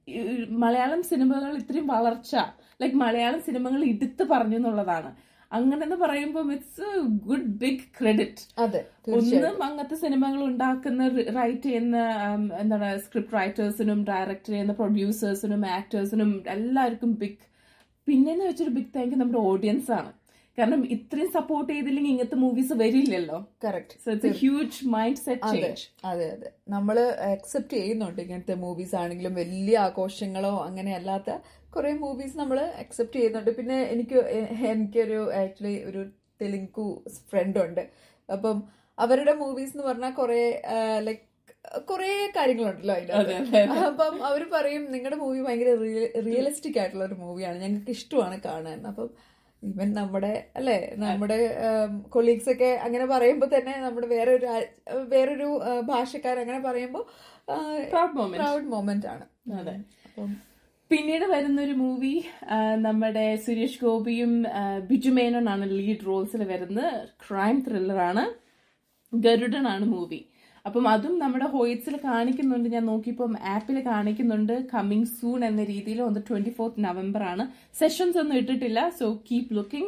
മലയാളം സിനിമകൾ ഇത്രയും വളർച്ച ലൈക്ക് മലയാളം സിനിമകൾ എടുത്ത് പറഞ്ഞു എന്നുള്ളതാണ് അങ്ങനെ എന്ന് പറയുമ്പോൾ ഇറ്റ്സ് ഗുഡ് ബിഗ് ക്രെഡിറ്റ് അതെ ഒന്നും അങ്ങനത്തെ സിനിമകൾ ഉണ്ടാക്കുന്ന റൈറ്റ് ചെയ്യുന്ന ഉം, എന്താണ് സ്ക്രിപ്റ്റ് റൈറ്റേഴ്സിനും ഡയറക്ടർ ചെയ്യുന്ന പ്രൊഡ്യൂസേഴ്സിനും ആക്ടേഴ്സിനും എല്ലാവർക്കും ബിഗ് പിന്നെന്ന് വെച്ചൊരു ബിഗ് താങ്ക് നമ്മുടെ ഓഡിയൻസ് ആണ് കാരണം ഇത്രയും സപ്പോർട്ട് ചെയ്തില്ലെങ്കിൽ ഇങ്ങനത്തെ മൂവീസ് വരില്ലല്ലോ correct so it's a huge mind set അതെ ചേഞ്ച് അതെ അതെ നമ്മള് അക്സെപ്റ്റ് ചെയ്യുന്നുണ്ട് ഇങ്ങനത്തെ മൂവീസ് ആണെങ്കിലും വലിയ ആഘോഷങ്ങളോ അങ്ങനെ അല്ലാത്ത കുറെ മൂവീസ് നമ്മൾ അക്സെപ്റ്റ് ചെയ്യുന്നുണ്ട് പിന്നെ എനിക്ക് എ- എനിക്കൊരു ആക്ച്വലി ഒരു തെലുങ്കു ഫ്രണ്ട് ഉണ്ട് അപ്പം അവരുടെ മൂവീസ് എന്ന് പറഞ്ഞാൽ കുറെ ലൈക്ക് കുറെ കാര്യങ്ങളുണ്ടല്ലോ അതിനകത്ത് അപ്പം അവർ പറയും നിങ്ങളുടെ മൂവി ഭയങ്കര റിയലിസ്റ്റിക് ആയിട്ടുള്ള ഒരു മൂവിയാണ് ഞങ്ങൾക്ക് ഇഷ്ടമാണ് കാണാൻ അപ്പം ഇവൻ നമ്മുടെ അല്ലെ നമ്മുടെ കൊളീഗ്സ് ഒക്കെ അങ്ങനെ പറയുമ്പോൾ തന്നെ നമ്മുടെ വേറെ ഒരു വേറൊരു ആ, ഭാഷക്കാർ അങ്ങനെ പറയുമ്പോൾ Proud moment. പ്രൗഡ് മൊമെന്റ് ആണ് അതെ. അപ്പം പിന്നീട് വരുന്ന ഒരു മൂവി നമ്മുടെ സുരേഷ് ഗോപിയും ആ, ബിജു മേനോനാണ് ലീഡ് റോൾസിൽ വരുന്ന ക്രൈം ത്രില്ലറാണ് ഗരുഡനാണ് മൂവി അപ്പം അതും നമ്മുടെ ഹോയിറ്റ്സിൽ കാണിക്കുന്നുണ്ട് ഞാൻ നോക്കിയപ്പം ആപ്പിൽ കാണിക്കുന്നുണ്ട് കമ്മിങ് സൂൺ എന്ന രീതിയിൽ ഒന്ന് ട്വന്റി ഫോർത്ത് നവംബർ ആണ് സെഷൻസ് ഒന്നും ഇട്ടിട്ടില്ല so keep looking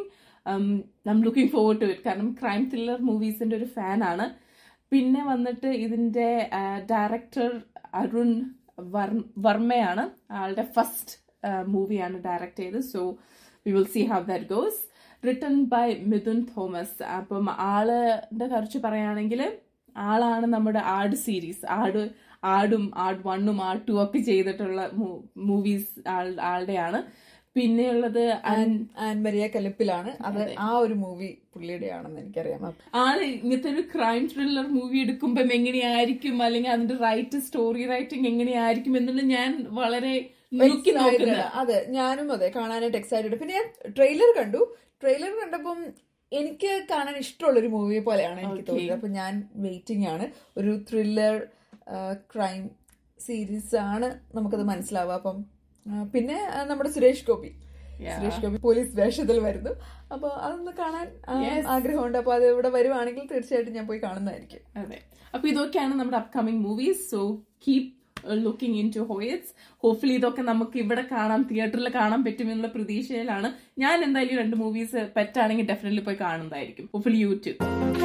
I'm looking forward to it കാരണം ക്രൈം ത്രില്ലർ മൂവീസിന്റെ ഒരു ഫാനാണ് പിന്നെ വന്നിട്ട് ഇതിന്റെ ഡയറക്ടർ അരുൺ വർ- വർമ്മയാണ് ആളുടെ ഫസ്റ്റ് മൂവിയാണ് ഡയറക്ട് ചെയ്തത് so we will see how that goes written by Mithun Thomas അപ്പം ആളുടെ കുറിച്ച് പറയുകയാണെങ്കിൽ ആളാണ് നമ്മുടെ ആട് സീരീസ് ആട് ആടും ആട് വണ്ണും ആട് ടു ഒക്കെ ചെയ്തിട്ടുള്ള മൂവീസ് ആളുടെയാണ് പിന്നെയുള്ളത് അൻ- ആൻമരിയ കലിപ്പിലാണ് അത് ആ ഒരു മൂവി പുള്ളിയുടെ ആണെന്ന് എനിക്കറിയാം അപ്പൊ ആള് ഇങ്ങനത്തെ ഒരു ക്രൈം ത്രില്ലർ മൂവി എടുക്കുമ്പം എങ്ങനെയായിരിക്കും അല്ലെങ്കിൽ അതിന്റെ റൈറ്റ് സ്റ്റോറി റൈറ്റിംഗ് എങ്ങനെയായിരിക്കും എന്നുള്ളത് ഞാൻ വളരെ നോക്കി Excited. നോക്കുന്നത് അതെ ഞാനും അതെ കാണാനായിട്ട് എക്സൈറ്റഡ് പിന്നെ ഞാൻ ട്രെയിലർ കണ്ടു ട്രെയിലർ കണ്ടപ്പം എനിക്ക് കാണാൻ ഇഷ്ടമുള്ള ഒരു മൂവി പോലെയാണ് എനിക്ക് Okay. തോന്നിയത് അപ്പൊ ഞാൻ വെയിറ്റിംഗ് ആണ് ഒരു ത്രില്ലർ ക്രൈം സീരീസ് ആണ് നമുക്കത് മനസ്സിലാവുക അപ്പം ആ, പിന്നെ ആ, നമ്മുടെ സുരേഷ് ഗോപി Yeah. സുരേഷ് ഗോപി പോലീസ് വേഷത്തിൽ വരുന്നു അപ്പൊ അതൊന്ന് കാണാൻ ആ, Yes. ആഗ്രഹമുണ്ട് അപ്പൊ അത് ഇവിടെ വരുവാണെങ്കിൽ തീർച്ചയായിട്ടും ഞാൻ പോയി കാണുന്നതായിരിക്കും അതെ അപ്പൊ ഇതൊക്കെയാണ് നമ്മുടെ upcoming movies so keep looking in to Hoyts hopefully ഇതൊക്കെ നമുക്ക് ഇവിടെ കാണാം തിയേറ്ററിൽ കാണാൻ പറ്റുമെന്നുള്ള പ്രതീക്ഷയിലാണ് ഞാൻ എന്തായാലും രണ്ട് മൂവീസ് പറ്റാണെങ്കിൽ ഡെഫിനറ്റ്ലി പോയി കാണുന്നതായിരിക്കും ഹോപ്പ്ഫുള്ളി യൂട്യൂബ്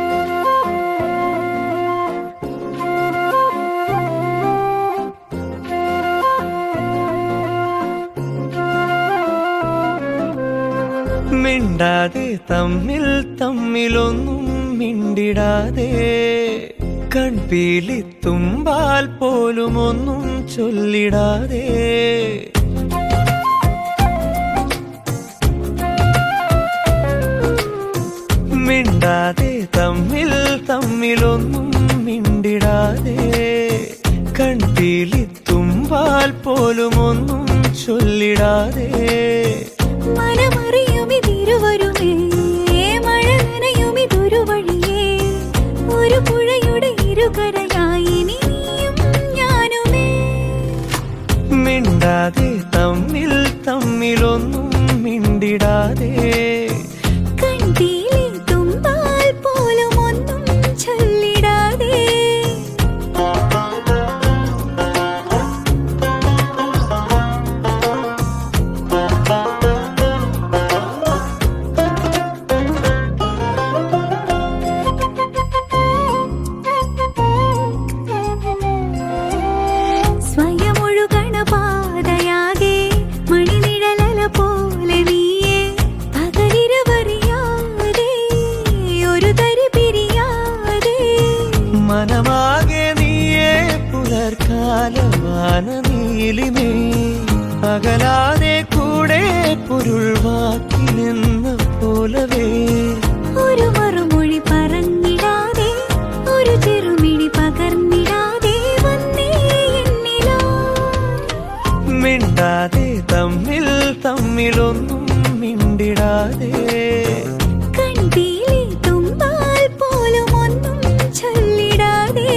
മിണ്ടാതെ തമ്മിൽ തമ്മിലൊന്നും മിണ്ടിടാതെ കൺപീലിത്തുമ്പാൽ പോലും ഒന്നും ചൊല്ലിടാതെ മിണ്ടാതെ തമ്മിൽ തമ്മിലൊന്നും മിണ്ടിടാതെ കൺപീലിത്തുമ്പാൽ പോലും ഒന്നും ചൊല്ലിടാതെ മനമറിയുമിതിരുവരുമേ മഴ നനയുമിതൊരു വഴിയേ ഒരു പുഴയുടെ ഇരുകരയായി നീയും ഞാനുമേ മിണ്ടാതെ തമ്മിൽ തമ്മിലൊന്നും മിണ്ടിടാതെ കണ്ടീലേ തുമ്പാൽ പോലും ഒന്നും ചൊല്ലിടാതെ സ്വയമൊഴുകണ പാതയാകെ മണിനിഴലല പോലെ നീയേ പകലിൽ പീലിമേ അകലാതെ കൂടെ പൊരുൾ വാക്കിലെന്ന പോലവേ ഒരു മറുമൊഴി പറഞ്ഞിടാതെ ഒരു ചെറുമിഴി പകർന്നിടാതെ വന്നേ എന്നിലോ മിണ്ടാതെ തമ്മിൽ തമ്മിലൊന്നും മിണ്ടിടാതെ കൺപീലി തുമ്പാൽ പോലും ഒന്നും ചൊല്ലിടാതെ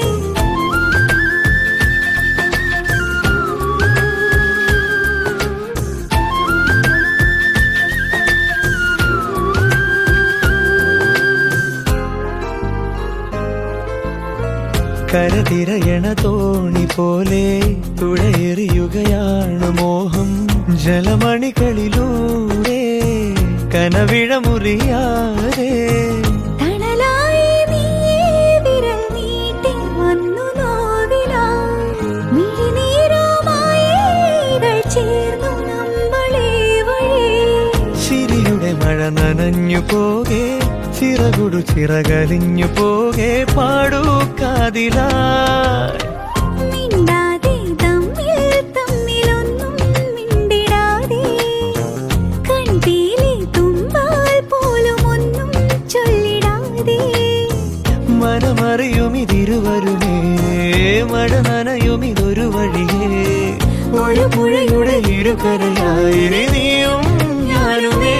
കരതിരയണ തോണി പോലെ തുഴയെറിയുകയാണ് മോഹം ജലമണികളിലൂടെ കനവിഴ മുറിയാതെ തണലായി നീയേ വിരൽ നീട്ടി വന്നു നോവിലായി മിഴിനീരുമായി ഇതൾ ചേർന്നു നമ്മളെ വഴി ചിരിയുടെ മഴ നനഞ്ഞു പോകെ ചിറകുടു ചിറകലിഞ്ഞു പോകെ പാടൂ കാതിലായി മിണ്ടാതെ തമ്മിൽ തമ്മിലൊന്നും മിണ്ടിടാതെ കൺപീലി തുമ്പാൽ പോലും ഒന്നും ചൊല്ലിടാതെ മനമറിയും ഇതിരുവരുമേ മഴ നനയും ഇതൊരു വഴിയേ ഒരു പുഴയുടെ ഇരുകരയായി നീയും ഞാനുമേ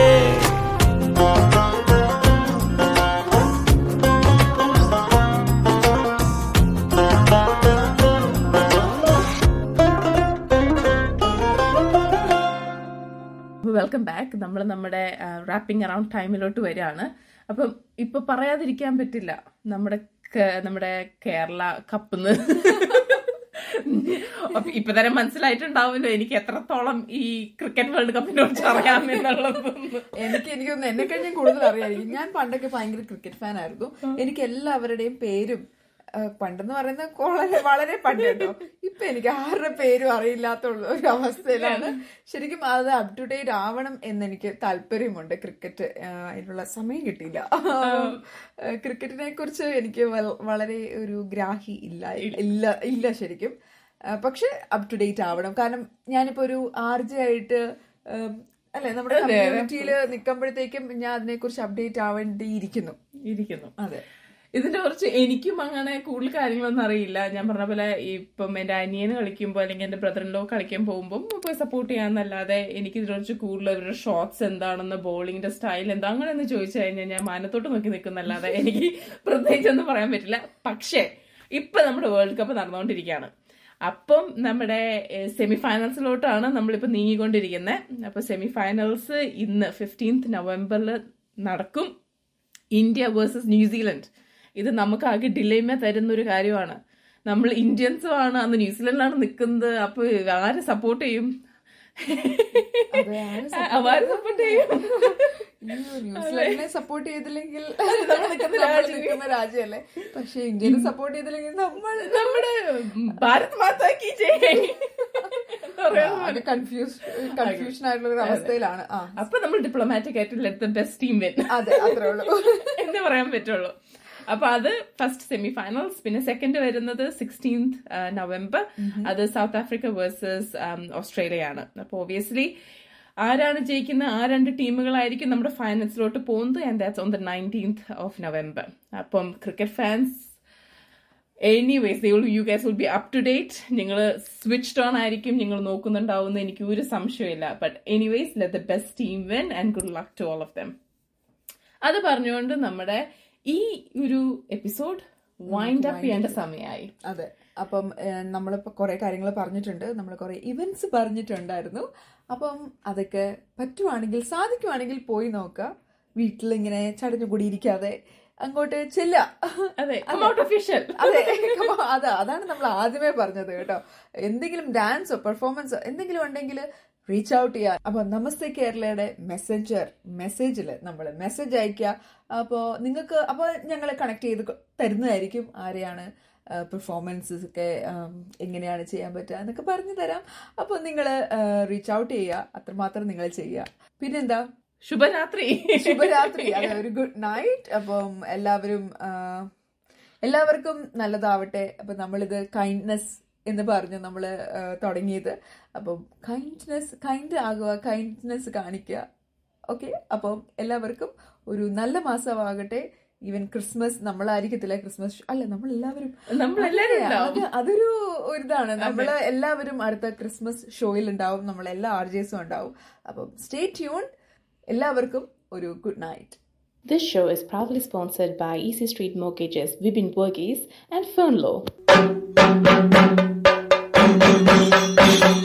വെൽക്കം ബാക്ക് നമ്മൾ നമ്മുടെ റാപ്പിംഗ് അറൌണ്ട് ടൈമിലോട്ട് വരികയാണ് അപ്പം ഇപ്പൊ പറയാതിരിക്കാൻ പറ്റില്ല നമ്മുടെ കേ- നമ്മുടെ കേരള കപ്പെന്ന് അപ്പൊ ഇപ്പൊ തന്നെ മനസ്സിലായിട്ടുണ്ടാവുമല്ലോ എനിക്ക് എത്രത്തോളം ഈ ക്രിക്കറ്റ് വേൾഡ് കപ്പിനെ കുറിച്ച് അറിയാം എന്നുള്ളത് എനിക്ക് എനിക്കൊന്ന് എന്നെ കഴിഞ്ഞാൽ കൂടുതൽ അറിയാമായിരിക്കും ഞാൻ പണ്ടൊക്കെ ഭയങ്കര ക്രിക്കറ്റ് ഫാൻ ആയിരുന്നു എനിക്ക് എല്ലാവരുടെയും പേരും ആ, പണ്ടെന്ന് പറയുന്നത് വളരെ വളരെ പണ്ട് കേട്ടോ ഇപ്പൊ എനിക്ക് ആരുടെ പേരും അറിയില്ലാത്തുള്ള ഒരു അവസ്ഥയിലാണ് ശരിക്കും അത് അപ് ടു ഡേറ്റ് ആവണം എന്ന് എനിക്ക് താല്പര്യമുണ്ട് ക്രിക്കറ്റ് ആ, അതിനുള്ള സമയം കിട്ടിയില്ല ക്രിക്കറ്റിനെ കുറിച്ച് എനിക്ക് വൽ- വളരെ ഒരു ഗ്രാഹി ഇല്ല ഇല്ല ഇല്ല ശരിക്കും ആ, പക്ഷെ അപ് ടു ഡേറ്റ് ആവണം കാരണം ഞാനിപ്പോ ഒരു ആർജെ ആയിട്ട് ഉം, അല്ലെ നമ്മുടെ കമ്മ്യൂണിറ്റിയിൽ നിൽക്കുമ്പോഴത്തേക്കും ഞാൻ അതിനെക്കുറിച്ച് അപ്ഡേറ്റ് ആവേണ്ടിയിരിക്കുന്നു ഇരിക്കുന്നു അതെ ഇതിന്റെ കുറച്ച് എനിക്കും അങ്ങനെ കൂടുതൽ കാര്യങ്ങളൊന്നും അറിയില്ല ഞാൻ പറഞ്ഞ പോലെ ഇപ്പം എന്റെ അനിയന് കളിക്കുമ്പോൾ അല്ലെങ്കിൽ എന്റെ ബ്രദറിലോ കളിക്കാൻ പോകുമ്പോൾ പോയി സപ്പോർട്ട് ചെയ്യാന്നല്ലാതെ എനിക്ക് ഇതിനെ കുറിച്ച് കൂടുതൽ അവരുടെ ഷോട്ട്സ് എന്താണെന്ന് ബോളിങ്ങിന്റെ സ്റ്റൈൽ എന്താ അങ്ങനെ ഒന്ന് ചോദിച്ചു കഴിഞ്ഞാൽ ഞാൻ മാനത്തോട്ട് നോക്കി നിൽക്കുന്നല്ലാതെ എനിക്ക് പ്രത്യേകിച്ചൊന്നും പറയാൻ പറ്റില്ല പക്ഷേ ഇപ്പൊ നമ്മുടെ വേൾഡ് കപ്പ് നടന്നുകൊണ്ടിരിക്കുകയാണ് അപ്പം നമ്മുടെ സെമി ഫൈനൽസിലോട്ടാണ് നമ്മളിപ്പോൾ നീങ്ങിക്കൊണ്ടിരിക്കുന്നത് അപ്പോൾ സെമി ഫൈനൽസ് ഇന്ന് ഫിഫ്റ്റീൻത്ത് നവംബറിൽ നടക്കും ഇന്ത്യ വേഴ്സസ് ന്യൂസിലൻഡ് ഇത് നമുക്ക് ആകെ ഡിലേമ തരുന്ന ഒരു കാര്യമാണ് നമ്മൾ ഇന്ത്യൻസും ആണ് അന്ന് ന്യൂസിലൻഡിലാണ് നിൽക്കുന്നത് അപ്പൊ ആരെ സപ്പോർട്ട് ചെയ്യും അതെ, ആരെ support ആരെ സപ്പോർട്ട് ചെയ്യും അയ്യോ, ന്യൂസിലൻഡിനെ സപ്പോർട്ട് ചെയ്തില്ലെങ്കിൽ നമ്മൾ നിൽക്കുന്ന നമ്മൾ രാജ്യം. നിൽക്കുന്ന രാജ്യമല്ലേ പക്ഷെ ഇന്ത്യനെ സപ്പോർട്ട് ചെയ്തില്ലെങ്കിൽ നമ്മൾ നമ്മുടെ ഭാരത് മാതാക്കി കൺഫ്യൂസ് കൺഫ്യൂഷൻ ആയിട്ടുള്ള ഒരു അവസ്ഥയിലാണ് ആ അപ്പൊ നമ്മൾ ഡിപ്ലോമാറ്റിക് ആയിട്ട് ലെറ്റ് ബെസ്റ്റ് ടീം വിൻ അതെ അത്രേ ഉള്ളൂ എന്ന് പറയാൻ പറ്റുള്ളൂ അപ്പൊ അത് ഫസ്റ്റ് സെമി ഫൈനൽസ് പിന്നെ സെക്കൻഡ് വരുന്നത് സിക്സ്റ്റീൻത് നവംബർ അത് സൗത്ത് ആഫ്രിക്ക വേഴ്സസ് ഓസ്ട്രേലിയ ആണ് അപ്പൊ ഒബിയസ്ലി ആരാണ് ജയിക്കുന്ന ആ രണ്ട് ടീമുകളായിരിക്കും നമ്മുടെ ഫൈനൽസിലോട്ട് പോകുന്നത് and that's on the nineteenth of November അപ്പം ക്രിക്കറ്റ് ഫാൻസ് എനിവേസ് ദേ you guys will be up to date നിങ്ങൾ സ്വിച്ച്ഡ് ഓൺ ആയിരിക്കും നിങ്ങൾ നോക്കുന്നുണ്ടാവുന്ന എനിക്ക് ഒരു സംശയമില്ല but anyways let the best team win and good luck to all of them അത് പറഞ്ഞുകൊണ്ട് നമ്മുടെ ഈ ഒരു എപ്പിസോഡ് വൈൻഡ് അപ്പ് ചെയ്യേണ്ട സമയമായി അതെ അപ്പം ഏഹ്, നമ്മളിപ്പോ കുറെ കാര്യങ്ങൾ പറഞ്ഞിട്ടുണ്ട് നമ്മൾ കുറെ ഇവന്റ്സ് പറഞ്ഞിട്ടുണ്ടായിരുന്നു അപ്പം അതൊക്കെ പറ്റുവാണെങ്കിൽ സാധിക്കുവാണെങ്കിൽ പോയി നോക്കുക വീട്ടിലിങ്ങനെ ചടഞ്ഞുകൂടിയിരിക്കാതെ അങ്ങോട്ട് ചെല്ല അതെ ഔട്ട് ഒഫീഷ്യൽ അതെ come on, അതാ അതാണ് നമ്മൾ ആദ്യമേ പറഞ്ഞത് കേട്ടോ എന്തെങ്കിലും ഡാൻസോ പെർഫോമൻസോ എന്തെങ്കിലും ഉണ്ടെങ്കിൽ റീച്ച് ഔട്ട് ചെയ്യുക അപ്പൊ നമസ്തേ കേരളയുടെ മെസ്സഞ്ചർ മെസ്സേജിൽ നമ്മൾ മെസ്സേജ് അയക്കുക അപ്പോൾ നിങ്ങൾക്ക് അപ്പോൾ ഞങ്ങളെ കണക്ട് ചെയ്ത് കൊ- തരുന്നതായിരിക്കും ആരെയാണ് പെർഫോമൻസസ് ഒക്കെ ആം, എങ്ങനെയാണ് ചെയ്യാൻ പറ്റുക എന്നൊക്കെ പറഞ്ഞു തരാം അപ്പോൾ നിങ്ങൾ റീച്ച് ഔട്ട് ചെയ്യുക അത്രമാത്രം നിങ്ങൾ ചെയ്യുക പിന്നെന്താ ശുഭരാത്രി ശുഭരാത്രി അതെ ഒരു ഗുഡ് നൈറ്റ് അപ്പം എല്ലാവരും ആ, എല്ലാവർക്കും നല്ലതാവട്ടെ അപ്പൊ നമ്മളിത് കൈൻഡ്നെസ് എന്ന് പറഞ്ഞ് നമ്മൾ തുടങ്ങിയത് അപ്പം കൈൻഡ്നെസ് കൈൻഡ് ആകുക കൈൻഡ്നെസ് കാണിക്കുക ഓക്കെ അപ്പം എല്ലാവർക്കും ഒരു നല്ല മാസമാകട്ടെ ഈവൻ ക്രിസ്മസ് നമ്മളായിരിക്കത്തില്ല ക്രിസ്മസ് അല്ല നമ്മൾ എല്ലാവരും നമ്മളെല്ലാവരും ഉണ്ടാവും. അതൊരു ഒരു ഇതാണ് നമ്മൾ എല്ലാവരും അടുത്ത ക്രിസ്മസ് ഷോയിൽ ഉണ്ടാവും നമ്മൾ എല്ലാ ആർജേസും ഉണ്ടാവും അപ്പം സ്റ്റേ ട്യൂൺ എല്ലാവർക്കും ഒരു good night This show is proudly sponsored by Easy Street Mortgages, Vibin Burgess, and Fernlow.